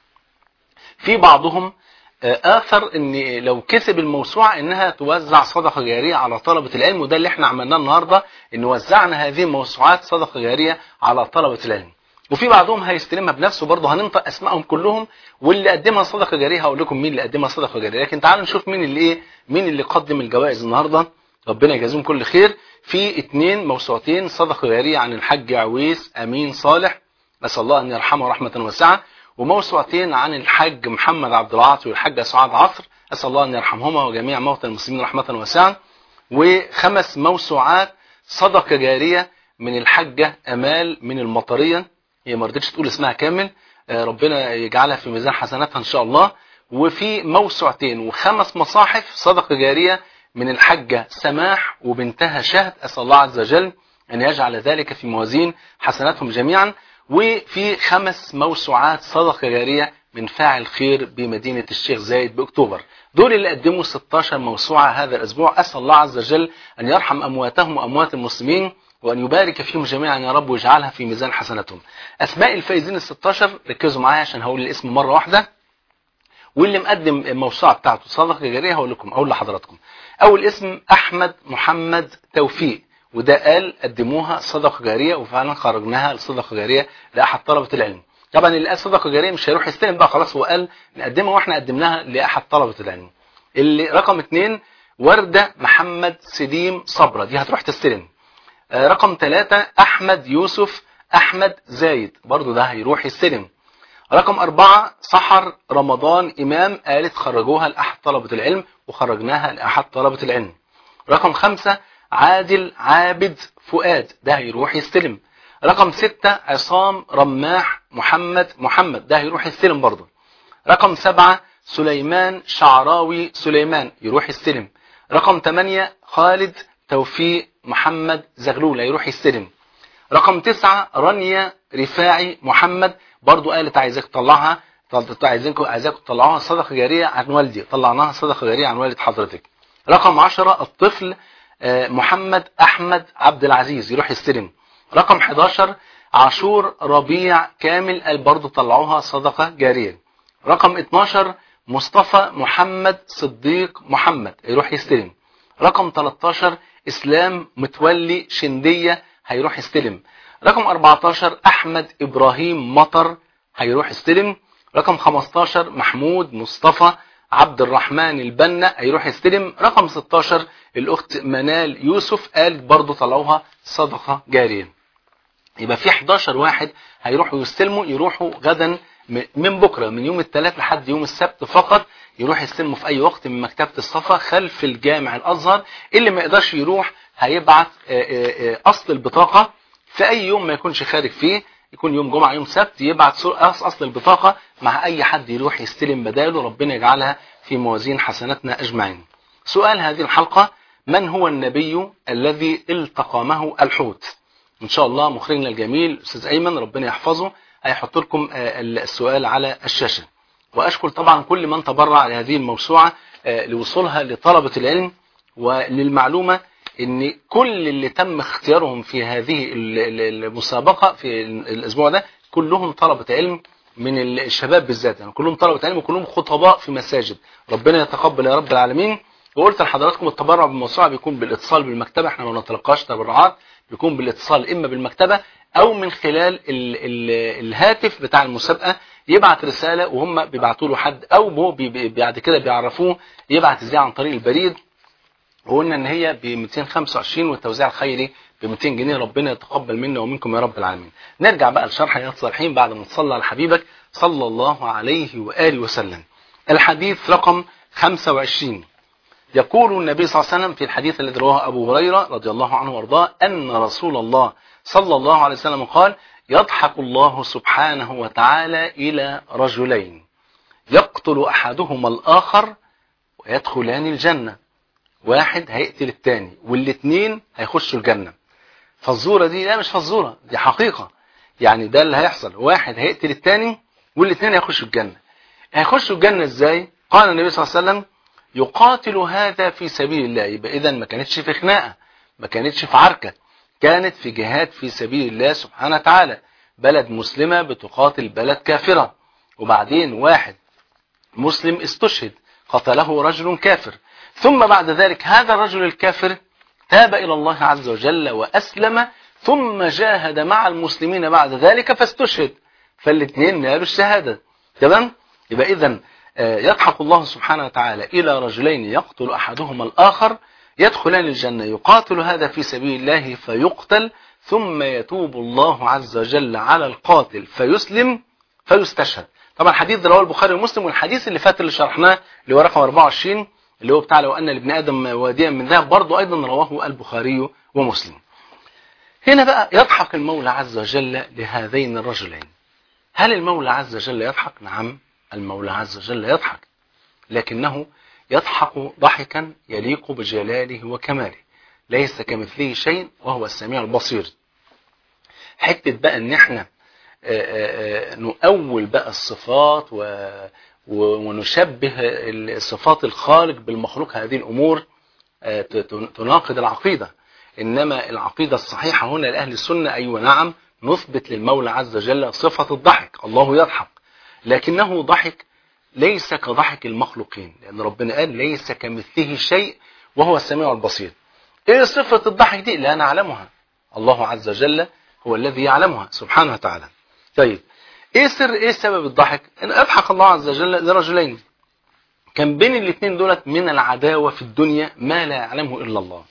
في بعضهم آثر ان لو كسب الموسوعة انها توزع صدقة جارية على طلبة العلم وده اللي احنا عملناه النهاردة ان وزعنا هذه الموسوعات صدقة جارية على طلبة العلم وفي بعضهم هيستلمها بنفسه برضه هننطق اسمائهم كلهم واللي قدمها صدقة جارية هقول لكم مين اللي قدمها صدقة جارية لكن تعالوا نشوف مين اللي ايه مين اللي قدم الجوائز النهاردة ربنا يجازيهم كل خير في اثنين موسوعتين صدقة جارية عن الحاج عويس امين صالح نسال الله ان يرحمه رحمة واسعة وموسوعتين عن الحاج محمد عبد العاطي والحاجة سعاد عصر أسأل الله أن يرحمهما وجميع موتى المسلمين رحمة واسعة وخمس موسوعات صدقة جارية من الحاجة أمال من المطرية هي ما رضتش تقول اسمها كامل ربنا يجعلها في ميزان حسناتها إن شاء الله وفي موسوعتين وخمس مصاحف صدقة جارية من الحاجة سماح وبنتها شهد أسأل الله عز وجل أن يجعل ذلك في موازين حسناتهم جميعا وفي خمس موسوعات صدقة جارية من فاعل خير بمدينة الشيخ زايد بأكتوبر دول اللي قدموا 16 موسوعة هذا الأسبوع أسأل الله عز وجل أن يرحم أمواتهم وأموات المسلمين وأن يبارك فيهم جميعا يا رب ويجعلها في ميزان حسناتهم أسماء الفائزين ال 16 ركزوا معايا عشان هقول الاسم مرة واحدة واللي مقدم الموسوعة بتاعته صدقة جارية هقول لكم أقول لحضراتكم أول اسم أحمد محمد توفيق وده قال قدموها صدقة جارية وفعلا خرجناها لصدقة جارية لأحد طلبة العلم طبعا اللي قال صدقة جارية مش هيروح يستلم بقى خلاص هو قال نقدمها واحنا قدمناها لأحد طلبة العلم اللي رقم اثنين وردة محمد سليم صبرة دي هتروح تستلم آه رقم ثلاثة أحمد يوسف أحمد زايد برضو ده هيروح يستلم رقم أربعة سحر رمضان إمام قالت خرجوها لأحد طلبة العلم وخرجناها لأحد طلبة العلم رقم خمسة عادل عابد فؤاد ده هيروح يستلم رقم ستة عصام رماح محمد محمد ده هيروح يستلم برضه رقم سبعة سليمان شعراوي سليمان يروح يستلم رقم ثمانية خالد توفيق محمد زغلول هيروح يستلم رقم تسعة رانيا رفاعي محمد برضو قالت عايزاك تطلعها عايزينكم عايزاكم تطلعوها صدقة جارية عن والدي طلعناها صدقة جارية عن والد حضرتك رقم عشرة الطفل محمد أحمد عبد العزيز يروح يستلم رقم 11 عاشور ربيع كامل قال برضه طلعوها صدقة جارية رقم 12 مصطفى محمد صديق محمد يروح يستلم رقم 13 إسلام متولي شندية هيروح يستلم رقم 14 أحمد إبراهيم مطر هيروح يستلم رقم 15 محمود مصطفى عبد الرحمن البنا هيروح يستلم رقم 16 الأخت منال يوسف قالت برضه طلعوها صدقة جارية يبقى في 11 واحد هيروحوا يستلموا يروحوا غدا من بكرة من يوم الثلاث لحد يوم السبت فقط يروح يستلموا في أي وقت من مكتبة الصفا خلف الجامع الأزهر اللي ما يقدرش يروح هيبعت أصل البطاقة في أي يوم ما يكونش خارج فيه يكون يوم جمعة يوم سبت يبعت أصل البطاقة مع أي حد يروح يستلم بداله ربنا يجعلها في موازين حسناتنا أجمعين سؤال هذه الحلقة من هو النبي الذي التقامه الحوت إن شاء الله مخرجنا الجميل أستاذ أيمن ربنا يحفظه هيحط لكم السؤال على الشاشة وأشكر طبعا كل من تبرع لهذه الموسوعة لوصولها لطلبة العلم وللمعلومة ان كل اللي تم اختيارهم في هذه المسابقة في الاسبوع ده كلهم طلبة علم من الشباب بالذات يعني كلهم طلبة علم وكلهم خطباء في مساجد ربنا يتقبل يا رب العالمين وقلت لحضراتكم التبرع بالموسوعة بيكون بالاتصال بالمكتبة احنا ما نتلقاش تبرعات بيكون بالاتصال اما بالمكتبة او من خلال ال ال الهاتف بتاع المسابقة يبعت رسالة وهم بيبعتوا له حد او هو بعد كده بيعرفوه يبعت ازاي عن طريق البريد وقلنا ان هي ب 225 والتوزيع الخيري ب 200 جنيه ربنا يتقبل منا ومنكم يا رب العالمين نرجع بقى لشرح رياض الصالحين بعد ما تصلى على حبيبك صلى الله عليه واله وسلم الحديث رقم 25 يقول النبي صلى الله عليه وسلم في الحديث الذي رواه أبو هريرة رضي الله عنه وارضاه أن رسول الله صلى الله عليه وسلم قال يضحك الله سبحانه وتعالى إلى رجلين يقتل أحدهما الآخر ويدخلان الجنة واحد هيقتل التاني والاثنين هيخشوا الجنة فالزورة دي لا مش فالزورة دي حقيقة يعني ده اللي هيحصل واحد هيقتل التاني والاثنين هيخشوا الجنة هيخشوا الجنة ازاي قال النبي صلى الله عليه وسلم يقاتل هذا في سبيل الله يبقى اذا ما كانتش في خناقة ما كانتش في عركة كانت في جهاد في سبيل الله سبحانه وتعالى بلد مسلمة بتقاتل بلد كافرة وبعدين واحد مسلم استشهد قتله رجل كافر ثم بعد ذلك هذا الرجل الكافر تاب إلى الله عز وجل وأسلم ثم جاهد مع المسلمين بعد ذلك فاستشهد فالاثنين نالوا الشهادة تمام يبقى إذا يضحك الله سبحانه وتعالى إلى رجلين يقتل أحدهما الآخر يدخلان الجنة يقاتل هذا في سبيل الله فيقتل ثم يتوب الله عز وجل على القاتل فيسلم فيستشهد طبعا الحديث رواه البخاري ومسلم والحديث اللي فات اللي شرحناه اللي هو رقم 24 اللي هو بتاع لو أن لابن آدم واديا من ذهب برضه أيضا رواه البخاري ومسلم هنا بقى يضحك المولى عز وجل لهذين الرجلين هل المولى عز وجل يضحك نعم المولى عز وجل يضحك لكنه يضحك ضحكا يليق بجلاله وكماله ليس كمثله شيء وهو السميع البصير حتة بقى ان احنا نؤول بقى الصفات و ونشبه صفات الخالق بالمخلوق هذه الأمور تناقض العقيدة إنما العقيدة الصحيحة هنا لأهل السنة أيوة نعم نثبت للمولى عز وجل صفة الضحك الله يضحك لكنه ضحك ليس كضحك المخلوقين لأن ربنا قال ليس كمثله شيء وهو السميع البصير إيه صفة الضحك دي لا نعلمها الله عز وجل هو الذي يعلمها سبحانه وتعالى طيب ايه سر ايه سبب الضحك ان اضحك الله عز وجل لرجلين كان بين الاثنين دولت من العداوة في الدنيا ما لا يعلمه الا الله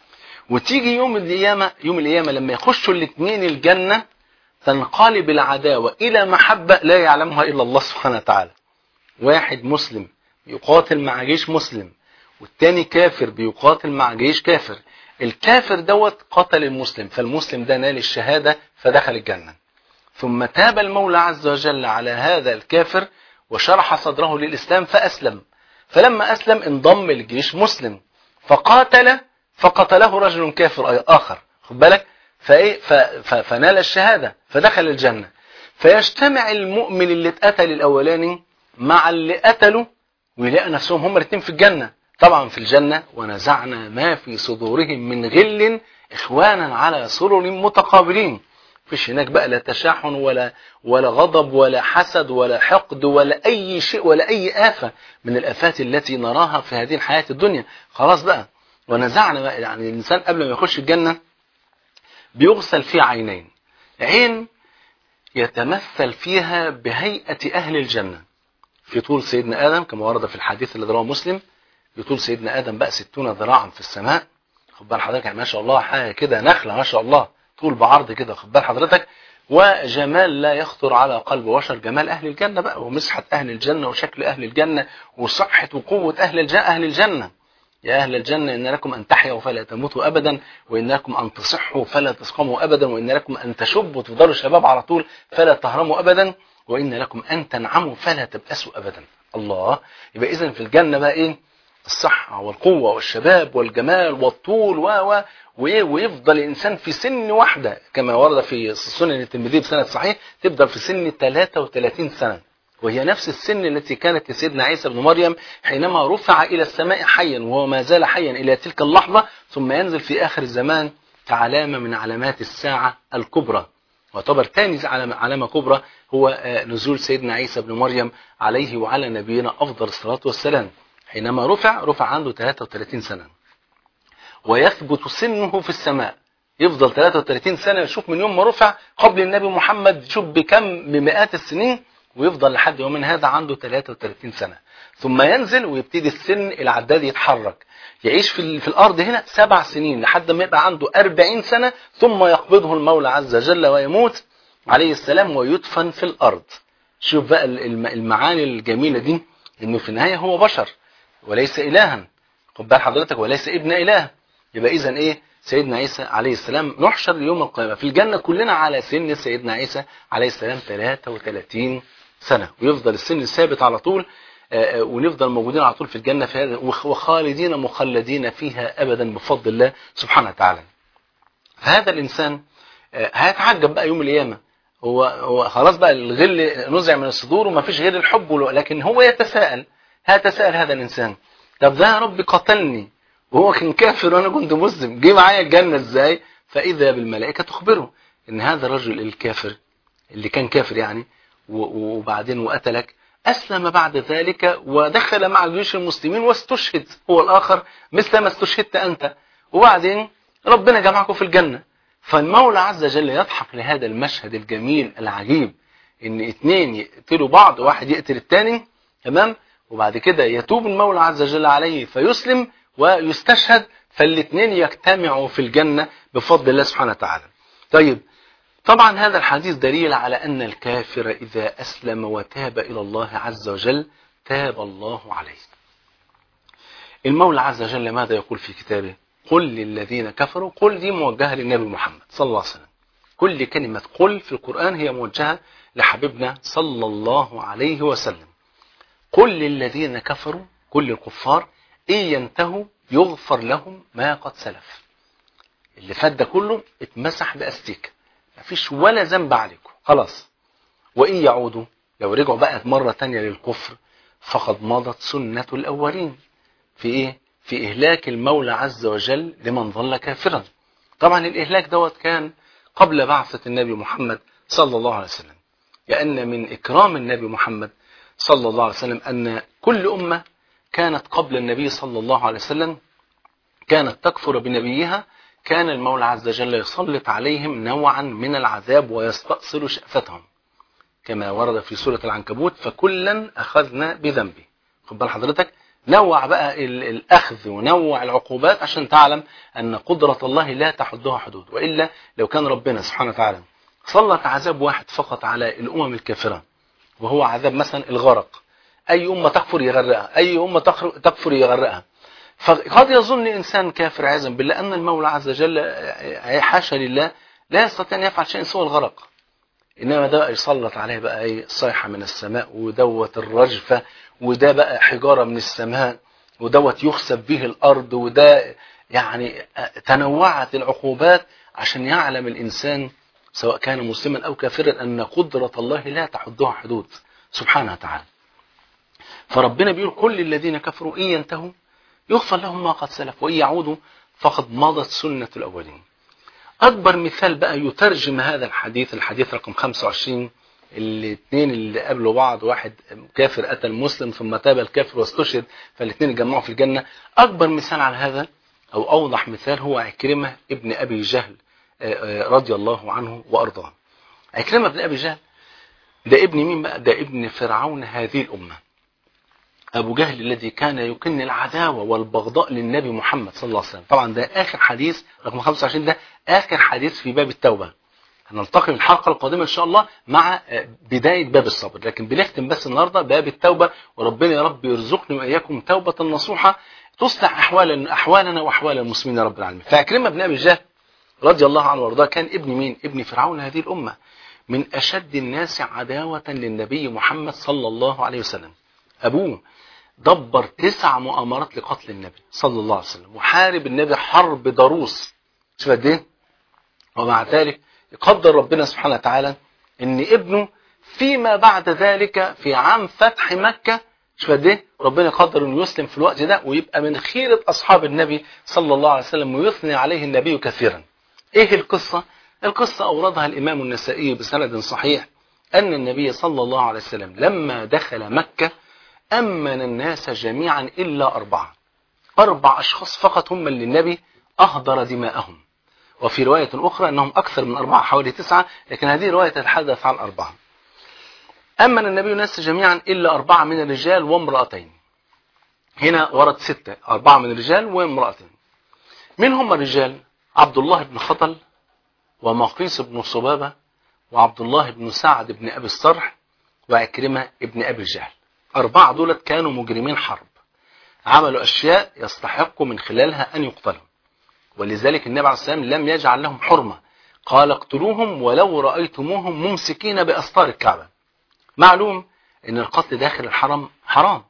وتيجي يوم القيامة يوم القيامة لما يخشوا الاثنين الجنة تنقلب العداوة الى محبة لا يعلمها الا الله سبحانه وتعالى واحد مسلم يقاتل مع جيش مسلم والتاني كافر بيقاتل مع جيش كافر الكافر دوت قتل المسلم فالمسلم ده نال الشهادة فدخل الجنة ثم تاب المولى عز وجل على هذا الكافر وشرح صدره للإسلام فأسلم فلما أسلم انضم الجيش مسلم فقاتل فقتله رجل كافر أي آخر خد بالك فإيه فنال الشهادة فدخل الجنة فيجتمع المؤمن اللي اتقتل الأولاني مع اللي قتله ويلاقي نفسهم هم الاثنين في الجنة طبعا في الجنة ونزعنا ما في صدورهم من غل إخوانا على سرر متقابلين فيش هناك بقى لا تشاحن ولا ولا غضب ولا حسد ولا حقد ولا أي شيء ولا أي آفة من الآفات التي نراها في هذه الحياة الدنيا خلاص بقى ونزعنا بقى يعني الإنسان قبل ما يخش الجنة بيغسل في عينين عين يتمثل فيها بهيئة أهل الجنة في طول سيدنا آدم كما ورد في الحديث الذي رواه مسلم بطول سيدنا آدم بقى ستون ذراعا في السماء خد بال حضرتك يعني ما شاء الله حاجة كده نخلة ما شاء الله طول بعرض كده خد بال حضرتك وجمال لا يخطر على قلب بشر جمال أهل الجنة بقى ومسحة أهل الجنة وشكل أهل الجنة وصحة وقوة أهل الجنة, أهل الجنة يا أهل الجنة إن لكم أن تحيوا فلا تموتوا أبدا وإن لكم أن تصحوا فلا تسقموا أبدا وإن لكم أن تشبوا تفضلوا شباب على طول فلا تهرموا أبدا وإن لكم أن تنعموا فلا تبأسوا أبدا الله يبقى إذن في الجنة بقى إيه الصحة والقوة والشباب والجمال والطول و و ويفضل الإنسان في سن واحدة كما ورد في سنن الترمذي بسند صحيح تفضل في سن 33 سنة وهي نفس السن التي كانت لسيدنا عيسى بن مريم حينما رفع إلى السماء حيا وهو ما زال حيا إلى تلك اللحظة ثم ينزل في آخر الزمان كعلامة من علامات الساعة الكبرى ويعتبر ثاني علامة كبرى هو نزول سيدنا عيسى بن مريم عليه وعلى نبينا أفضل الصلاة والسلام حينما رفع رفع عنده 33 سنة ويثبت سنه في السماء يفضل 33 سنة يشوف من يوم ما رفع قبل النبي محمد شوف بكم بمئات السنين ويفضل لحد يومنا هذا عنده 33 سنة ثم ينزل ويبتدي السن العداد يتحرك يعيش في, في الأرض هنا سبع سنين لحد ما يبقى عنده 40 سنة ثم يقبضه المولى عز وجل ويموت عليه السلام ويدفن في الأرض شوف بقى المعاني الجميلة دي انه في النهايه هو بشر وليس الها خد بال حضرتك وليس ابن اله يبقى اذا ايه سيدنا عيسى عليه السلام نحشر يوم القيامه في الجنه كلنا على سن سيدنا عيسى عليه السلام 33 سنه ويفضل السن ثابت على طول آه، آه، ونفضل موجودين على طول في الجنه في هذا وخ- وخالدين مخلدين فيها ابدا بفضل الله سبحانه وتعالى فهذا الانسان آه، هيتعجب بقى يوم القيامه هو هو خلاص بقى الغل نزع من الصدور وما فيش غير الحب والو- لكن هو يتساءل هيتساءل هذا الانسان طب ده يا رب قتلني وهو كان كافر وانا كنت مسلم جه معايا الجنه ازاي فاذا بالملائكه تخبره ان هذا الرجل الكافر اللي كان كافر يعني و- وبعدين وقتلك اسلم بعد ذلك ودخل مع جيوش المسلمين واستشهد هو الاخر مثل ما استشهدت انت وبعدين ربنا جمعكم في الجنه فالمولى عز وجل يضحك لهذا المشهد الجميل العجيب ان اتنين يقتلوا بعض واحد يقتل التاني تمام وبعد كده يتوب المولى عز وجل عليه فيسلم ويستشهد فالاثنين يجتمعوا في الجنة بفضل الله سبحانه وتعالى طيب طبعا هذا الحديث دليل على أن الكافر إذا أسلم وتاب إلى الله عز وجل تاب الله عليه المولى عز وجل ماذا يقول في كتابه قل للذين كفروا قل دي موجهة للنبي محمد صلى الله عليه وسلم كل كلمة قل في القرآن هي موجهة لحبيبنا صلى الله عليه وسلم قل للذين كفروا كل الكفار إن ينتهوا يغفر لهم ما قد سلف اللي فات ده كله اتمسح بأستيكة مفيش ولا ذنب عليكم خلاص وإن يعودوا لو رجعوا بقى مرة تانية للكفر فقد مضت سنة الأولين في إيه؟ في إهلاك المولى عز وجل لمن ظل كافرا طبعا الإهلاك دوت كان قبل بعثة النبي محمد صلى الله عليه وسلم لأن من إكرام النبي محمد صلى الله عليه وسلم أن كل أمة كانت قبل النبي صلى الله عليه وسلم كانت تكفر بنبيها كان المولى عز وجل يسلط عليهم نوعا من العذاب ويستأصل شأفتهم كما ورد في سورة العنكبوت فكلا أخذنا بذنبه خد بال حضرتك نوع بقى ال- الأخذ ونوع العقوبات عشان تعلم أن قدرة الله لا تحدها حدود وإلا لو كان ربنا سبحانه وتعالى سلط عذاب واحد فقط على الأمم الكافرة وهو عذاب مثلا الغرق أي أمة تكفر يغرقها أي أمة تخر- تكفر يغرقها فقد يظن إنسان كافر عياذا بالله أن المولى عز وجل آه، حاشا لله لا يستطيع أن يفعل شيء سوى الغرق إنما ده يسلط عليه بقى إيه صيحة من السماء ودوت الرجفة وده بقى حجارة من السماء ودوت يخسف به الأرض وده يعني آه، تنوعت العقوبات عشان يعلم الإنسان سواء كان مسلما أو كافرا أن قدرة الله لا تحدها حدود سبحانه وتعالى فربنا بيقول كل الذين كفروا إن ينتهوا يغفر لهم ما قد سلف وإن يعودوا فقد مضت سنة الأولين أكبر مثال بقى يترجم هذا الحديث الحديث رقم 25 الاثنين اللي قابلوا بعض واحد كافر قتل مسلم ثم تاب الكافر واستشهد فالاثنين اتجمعوا في الجنة أكبر مثال على هذا أو أوضح مثال هو عكرمة ابن أبي جهل آه، آه، رضي الله عنه وأرضاه عكرمة ابن أبي جهل ده ابن مين بقى ده ابن فرعون هذه الأمة أبو جهل الذي كان يكن العداوة والبغضاء للنبي محمد صلى الله عليه وسلم طبعا ده آخر حديث رقم 25 ده آخر حديث في باب التوبة هنلتقي في الحلقة القادمة إن شاء الله مع آه، بداية باب الصبر لكن بنختم بس النهاردة باب التوبة وربنا يا رب يرزقني وإياكم توبة نصوحة تصلح أحوال أحوالنا وأحوال المسلمين يا رب العالمين فأكرمة بن أبي جهل رضي الله عنه وارضاه كان ابن مين ابن فرعون هذه الأمة من أشد الناس عداوة للنبي محمد صلى الله عليه وسلم أبوه دبر تسع مؤامرات لقتل النبي صلى الله عليه وسلم وحارب النبي حرب ضروس شوف قد ايه ومع ذلك يقدر ربنا سبحانه وتعالى ان ابنه فيما بعد ذلك في عام فتح مكة شوف قد ايه ربنا يقدر انه يسلم في الوقت ده ويبقى من خيرة اصحاب النبي صلى الله عليه وسلم ويثني عليه النبي كثيرا ايه القصة القصة اوردها الامام النسائي بسند صحيح ان النبي صلى الله عليه وسلم لما دخل مكة أمن الناس جميعا إلا أربعة أربع أشخاص فقط هم اللي النبي أهدر دماءهم وفي رواية أخرى أنهم أكثر من أربعة حوالي تسعة لكن هذه رواية تتحدث عن أربعة أمن النبي الناس جميعا إلا أربعة من الرجال وامرأتين هنا ورد ستة أربعة من الرجال وامرأتين من هم الرجال عبد الله بن خطل ومقيس بن صبابة وعبد الله بن سعد بن أبي الصرح وعكرمة بن أبي الجهل أربعة دولت كانوا مجرمين حرب عملوا أشياء يستحقوا من خلالها أن يقتلوا ولذلك النبي عليه السلام لم يجعل لهم حرمة قال اقتلوهم ولو رأيتموهم ممسكين بأسطار الكعبة معلوم ان القتل داخل الحرم حرام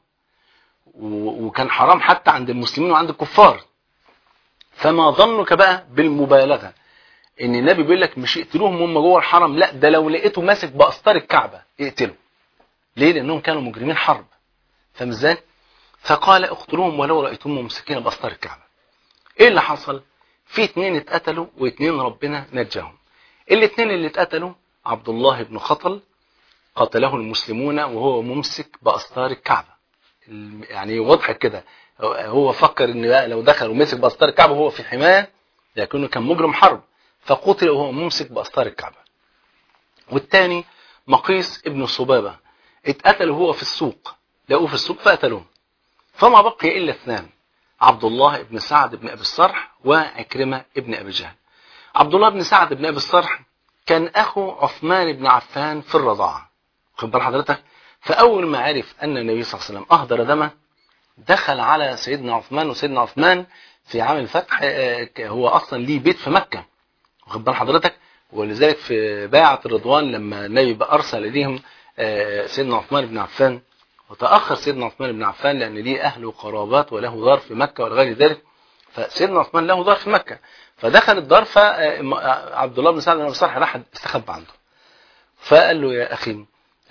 وكان حرام حتى عند المسلمين وعند الكفار فما ظنك بقى بالمبالغة ان النبي بيقول لك مش اقتلوهم هم جوه الحرم لا ده لو لقيته ماسك بأسطار الكعبة اقتله ليه لانهم كانوا مجرمين حرب فاهم ازاي فقال اقتلوهم ولو رأيتم ممسكين بأسطار الكعبة ايه اللي حصل في اتنين اتقتلوا واتنين ربنا نجاهم الاتنين اللي اتقتلوا عبد الله بن خطل قتله المسلمون وهو ممسك بأسطار الكعبة يعني واضح كده هو فكر ان بقى لو دخل ومسك بأسطار الكعبة وهو في حماية لكنه كان مجرم حرب فقتل وهو ممسك بأسطار الكعبة والتاني مقيس ابن صبابة اتقتل وهو في السوق لقوه في السوق فقتلوه فما بقي إلا اثنان عبد الله بن سعد بن أبي الصرح وعكرمة ابن أبي جهل عبد الله بن سعد بن أبي الصرح كان أخو عثمان بن عفان في الرضاعة خد بال حضرتك فأول ما عرف أن النبي صلى الله عليه وسلم أهدر دمه دخل على سيدنا عثمان وسيدنا عثمان في عام الفتح هو أصلا ليه بيت في مكة واخد بال حضرتك ولذلك في باعة الرضوان لما النبي أرسل إليهم سيدنا عثمان بن عفان وتأخر سيدنا عثمان بن عفان لأن ليه أهل وقرابات وله دار في مكة ولغير ذلك فسيدنا عثمان له دار في مكة فدخل الدار فعبد الله بن سعد بن أبي صالح راح استخبى عنده فقال له يا أخي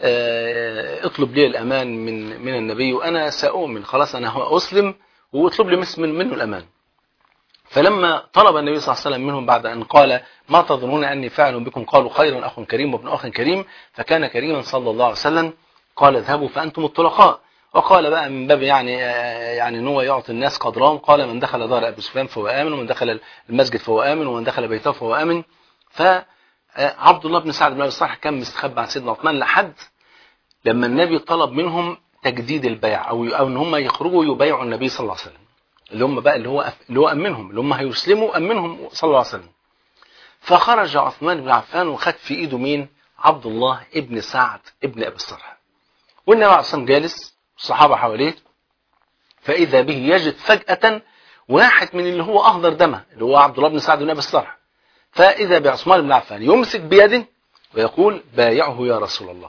اطلب لي الأمان من من النبي وأنا سأؤمن خلاص أنا هو أسلم واطلب لي من منه الأمان فلما طلب النبي صلى الله عليه وسلم منهم بعد أن قال ما تظنون أني فاعل بكم قالوا خيرا أخ كريم وابن أخ كريم فكان كريما صلى الله عليه وسلم قال اذهبوا فأنتم الطلقاء وقال بقى من باب يعني يعني ان هو يعطي الناس قدرهم قال من دخل دار ابي سفيان فهو امن ومن دخل المسجد فهو امن ومن دخل بيته فهو امن فعبد الله بن سعد بن ابي الصالح كان مستخبى عن سيدنا عثمان لحد لما النبي طلب منهم تجديد البيع او او ان هم يخرجوا يبايعوا النبي صلى الله عليه وسلم اللي هم بقى اللي هو اللي هو امنهم اللي هم هيسلموا امنهم صلى الله عليه وسلم فخرج عثمان بن عفان وخد في ايده مين عبد الله ابن سعد ابن ابي الصالح والنبي عليه الصلاه جالس الصحابه حواليه فاذا به يجد فجاه واحد من اللي هو اهدر دمه اللي هو عبد الله بن سعد بن ابي الصالح فاذا بعثمان بن عفان يمسك بيده ويقول بايعه يا رسول الله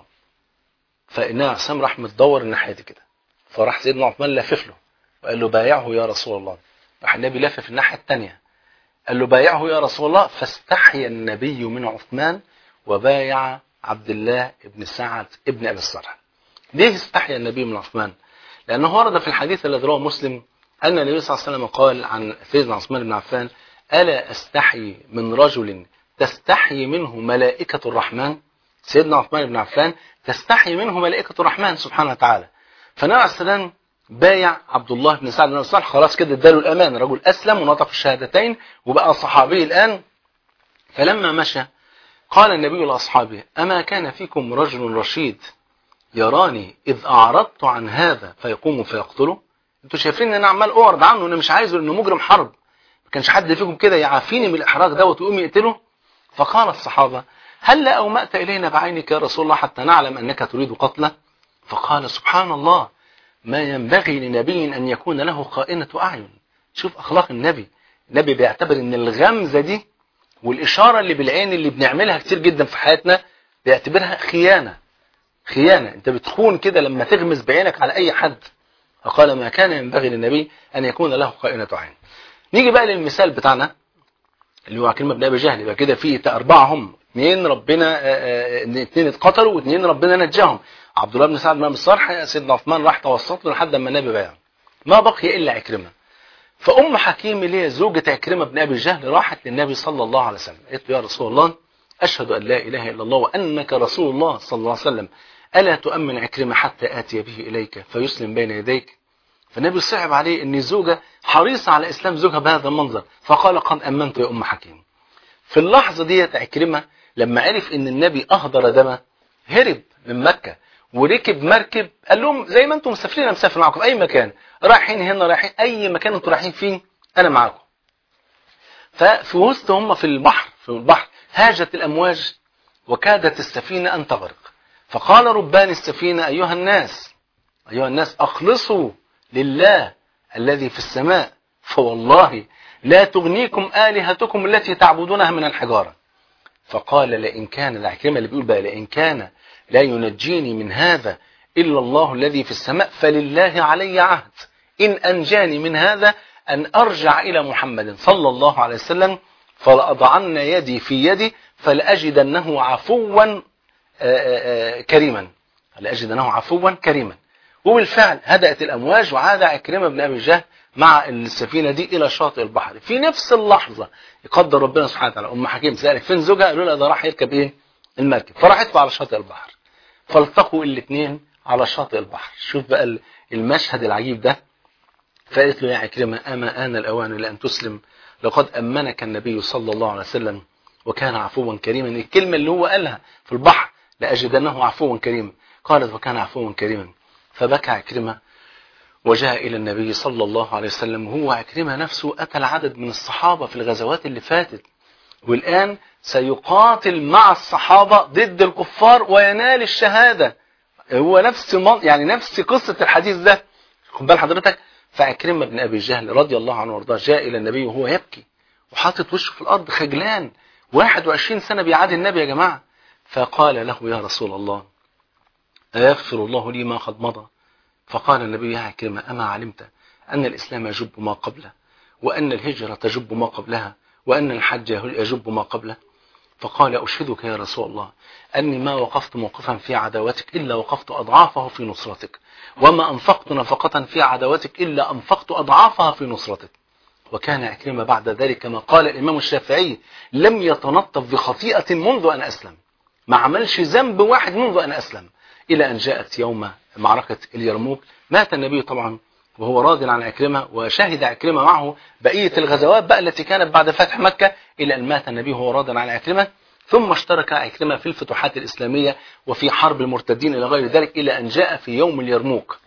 فإنها عصام راح متدور الناحية دي كده فراح سيدنا عثمان لافف له وقال له بايعه يا رسول الله راح النبي لافف الناحية الثانية قال له بايعه يا رسول الله فاستحيا النبي من عثمان وبايع عبد الله بن سعد ابن أبي الصرح ليه استحيا النبي من عثمان لأنه ورد في الحديث الذي رواه مسلم أن النبي صلى الله عليه وسلم قال عن سيدنا عثمان بن عفان ألا أستحي من رجل تستحي منه ملائكة الرحمن سيدنا عثمان بن عفان تستحي منه ملائكة الرحمن سبحانه وتعالى فالنبي عليه السلام بايع عبد الله بن سعد بن الصالح خلاص كده اداله الامان رجل اسلم ونطق الشهادتين وبقى صحابي الان فلما مشى قال النبي لاصحابه اما كان فيكم رجل رشيد يراني اذ اعرضت عن هذا فيقوم فيقتله انتوا شايفين ان انا عمال اعرض عنه انا مش عايزه لانه مجرم حرب ما كانش حد فيكم كده يعافيني من الاحراج دوت ويقوم يقتله فقال الصحابه هل لا أومأت إلينا بعينك يا رسول الله حتى نعلم أنك تريد قتله فقال سبحان الله ما ينبغي لنبي أن يكون له خائنة أعين شوف أخلاق النبي النبي بيعتبر أن الغمزة دي والإشارة اللي بالعين اللي بنعملها كتير جدا في حياتنا بيعتبرها خيانة خيانة أنت بتخون كده لما تغمز بعينك على أي حد فقال ما كان ينبغي للنبي أن يكون له خائنة عين نيجي بقى للمثال بتاعنا اللي هو كلمة ابن أبي جهل يبقى كده في أربعة هم اثنين ربنا اثنين اتقتلوا واثنين ربنا نجاهم عبد الله بن سعد بن ابي الصرح سيدنا عثمان راح توسط له لحد ما النبي بايعه ما بقي الا عكرمه فام حكيم اللي هي زوجة عكرمه بن ابي جهل راحت للنبي صلى الله عليه وسلم قالت له يا رسول الله اشهد ان لا اله الا الله وانك رسول الله صلى الله عليه وسلم الا تؤمن عكرمه حتى اتي به اليك فيسلم بين يديك فالنبي صعب عليه ان الزوجه حريصه على اسلام زوجها بهذا المنظر فقال قد امنت يا ام حكيم في اللحظه ديت عكرمه لما عرف ان النبي اهدر دمه هرب من مكة وركب مركب قال لهم زي ما انتم مسافرين انا مسافر معاكم في اي مكان رايحين هنا رايحين اي مكان انتم رايحين فيه انا معاكم ففي وسط هم في البحر في البحر هاجت الامواج وكادت السفينة ان تغرق فقال ربان السفينة ايها الناس أيها الناس أخلصوا لله الذي في السماء فوالله لا تغنيكم آلهتكم التي تعبدونها من الحجارة فقال لئن كان العكرمة اللي بيقول بقى لئن كان لا ينجيني من هذا إلا الله الذي في السماء فلله علي عهد إن أنجاني من هذا أن أرجع إلى محمد صلى الله عليه وسلم فلأضعن يدي في يدي فلأجدنه عفوا كريما لأجدنه عفوا كريما وبالفعل هدأت الأمواج وعاد عكرمة بن أبي جهل مع السفينة دي إلى شاطئ البحر في نفس اللحظة يقدر ربنا سبحانه وتعالى أم حكيم سألت فين زوجها قالوا لها ده راح يركب إيه المركب فراحت على شاطئ البحر فالتقوا الاثنين على شاطئ البحر شوف بقى المشهد العجيب ده فقالت له يا عكرمة أما آن الأوان لأن تسلم لقد أمنك النبي صلى الله عليه وسلم وكان عفوا كريما الكلمة اللي هو قالها في البحر لأجدنه عفوا كريما قالت وكان عفوا كريما فبكى عكرمة وجاء إلى النبي صلى الله عليه وسلم وهو عكرمة نفسه أتى العدد من الصحابة في الغزوات اللي فاتت والآن سيقاتل مع الصحابة ضد الكفار وينال الشهادة هو نفس يعني نفس قصة الحديث ده خد بال حضرتك فعكرمة بن أبي جهل رضي الله عنه وارضاه جاء إلى النبي وهو يبكي وحاطط وشه في الأرض خجلان 21 سنة بيعادي النبي يا جماعة فقال له يا رسول الله أيغفر الله لي ما قد مضى فقال النبي يا عكرمة أما علمت أن الإسلام يجب ما قبله وأن الهجرة تجب ما قبلها وأن الحج يجب ما قبله فقال أشهدك يا رسول الله أني ما وقفت موقفا في عداوتك إلا وقفت أضعافه في نصرتك وما أنفقت نفقة في عداوتك إلا أنفقت أضعافها في نصرتك وكان عكرمة بعد ذلك كما قال الإمام الشافعي لم يتنطف بخطيئة منذ أن أسلم ما عملش ذنب واحد منذ أن أسلم إلى أن جاءت يوم معركة اليرموك مات النبي طبعا وهو راض عن عكرمة وشهد عكرمة معه بقية الغزوات بقى التي كانت بعد فتح مكة إلى أن مات النبي وهو راض عن عكرمة ثم اشترك عكرمة في الفتوحات الإسلامية وفي حرب المرتدين إلى غير ذلك إلى أن جاء في يوم اليرموك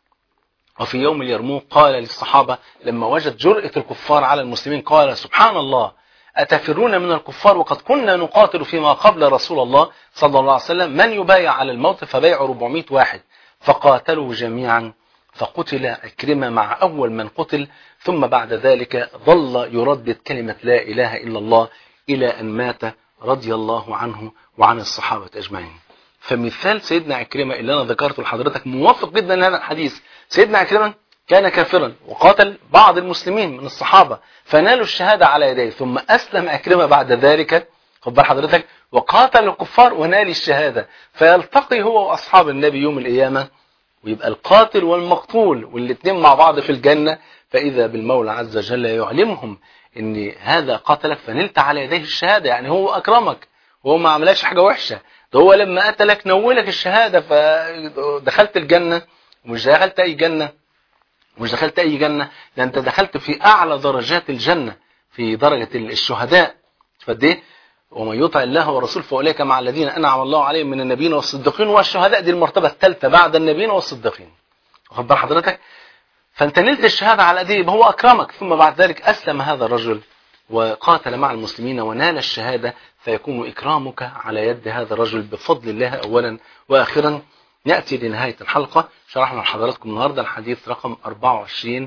وفي يوم اليرموك قال للصحابة لما وجد جرأة الكفار على المسلمين قال سبحان الله أتفرون من الكفار وقد كنا نقاتل فيما قبل رسول الله صلى الله عليه وسلم من يبايع على الموت فبايع 400 واحد فقاتلوا جميعا فقتل أكرمة مع أول من قتل ثم بعد ذلك ظل يردد كلمة لا إله إلا الله إلى أن مات رضي الله عنه وعن الصحابة أجمعين فمثال سيدنا عكرمة اللي أنا ذكرته لحضرتك موافق جدا لهذا الحديث سيدنا عكرمة كان كافرا وقاتل بعض المسلمين من الصحابة فنالوا الشهادة على يديه ثم أسلم عكرمة بعد ذلك خد بال حضرتك وقاتل الكفار ونال الشهادة فيلتقي هو وأصحاب النبي يوم القيامة ويبقى القاتل والمقتول والاثنين مع بعض في الجنة فإذا بالمولى عز وجل يعلمهم ان هذا قتلك فنلت على يديه الشهادة يعني هو أكرمك وهو ما عملكش حاجة وحشة ده هو لما قتلك نولك الشهادة فدخلت الجنة ومش دخلت أي جنة مش دخلت أي جنة ده أنت دخلت في أعلى درجات الجنة في درجة الشهداء فديه ومن يطع الله ورسوله فأولئك مع الذين أنعم الله عليهم من النبيين والصديقين والشهداء دي المرتبة الثالثة بعد النبيين والصديقين واخد بال حضرتك فانت نلت الشهادة على ايديه هو أكرمك ثم بعد ذلك أسلم هذا الرجل وقاتل مع المسلمين ونال الشهادة فيكون إكرامك على يد هذا الرجل بفضل الله أولا وآخرا نأتي لنهاية الحلقة شرحنا لحضراتكم النهاردة الحديث رقم 24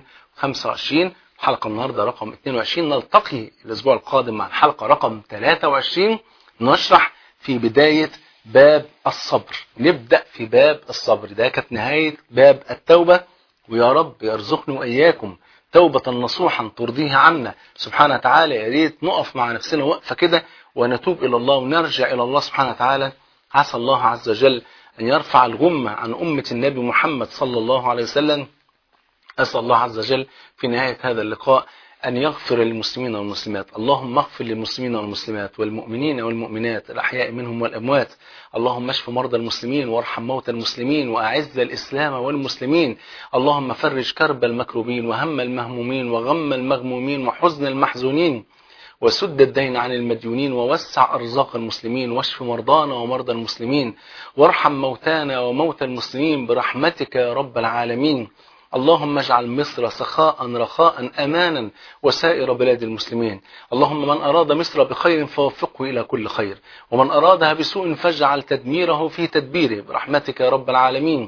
25 حلقة النهاردة رقم 22 نلتقي الأسبوع القادم مع الحلقة رقم 23 نشرح في بداية باب الصبر نبدأ في باب الصبر ده كانت نهاية باب التوبة ويا رب يرزقني وإياكم توبة نصوحا ترضيها عنا سبحانه وتعالى يا ريت نقف مع نفسنا وقفة كده ونتوب إلى الله ونرجع إلى الله سبحانه وتعالى عسى الله عز وجل أن يرفع الغمة عن أمة النبي محمد صلى الله عليه وسلم أسأل الله عز وجل في نهاية هذا اللقاء أن يغفر للمسلمين والمسلمات اللهم اغفر للمسلمين والمسلمات والمؤمنين والمؤمنات الأحياء منهم والأموات اللهم اشف مرضى المسلمين وارحم موتى المسلمين وأعز الإسلام والمسلمين اللهم فرج كرب المكروبين وهم المهمومين وغم المغمومين وحزن المحزونين وسد الدين عن المديونين ووسع أرزاق المسلمين واشف مرضانا ومرضى المسلمين وارحم موتانا وموتى المسلمين برحمتك يا رب العالمين اللهم اجعل مصر سخاء رخاء أمانا وسائر بلاد المسلمين اللهم من أراد مصر بخير فوفقه إلى كل خير ومن أرادها بسوء فاجعل تدميره في تدبيره برحمتك يا رب العالمين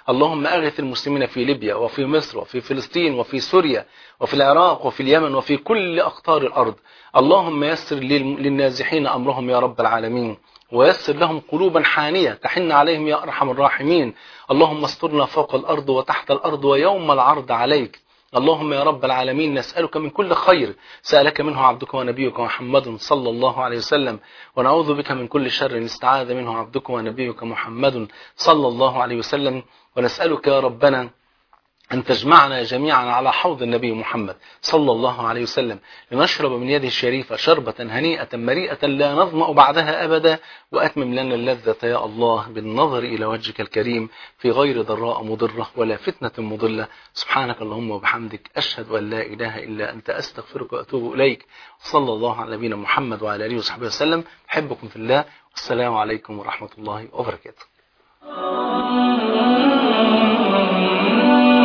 اللهم أغث المسلمين في ليبيا وفي مصر وفي فلسطين وفي سوريا وفي العراق وفي اليمن وفي كل أقطار الأرض اللهم يسر للنازحين أمرهم يا رب العالمين ويسر لهم قلوبا حانية تحن عليهم يا أرحم الراحمين اللهم استرنا فوق الأرض وتحت الأرض ويوم العرض عليك اللهم يا رب العالمين نسألك من كل خير سألك منه عبدك ونبيك محمد صلى الله عليه وسلم ونعوذ بك من كل شر استعاذ منه عبدك ونبيك محمد صلى الله عليه وسلم ونسألك يا ربنا أن تجمعنا جميعا على حوض النبي محمد صلى الله عليه وسلم لنشرب من يده الشريفة شربة هنيئة مريئة لا نظمأ بعدها أبدا وأتمم لنا اللذة يا الله بالنظر إلى وجهك الكريم في غير ضراء مضرة ولا فتنة مضلة سبحانك اللهم وبحمدك أشهد أن لا إله إلا أنت أستغفرك وأتوب إليك صلى الله على نبينا محمد وعلى آله وصحبه وسلم أحبكم في الله والسلام عليكم ورحمة الله وبركاته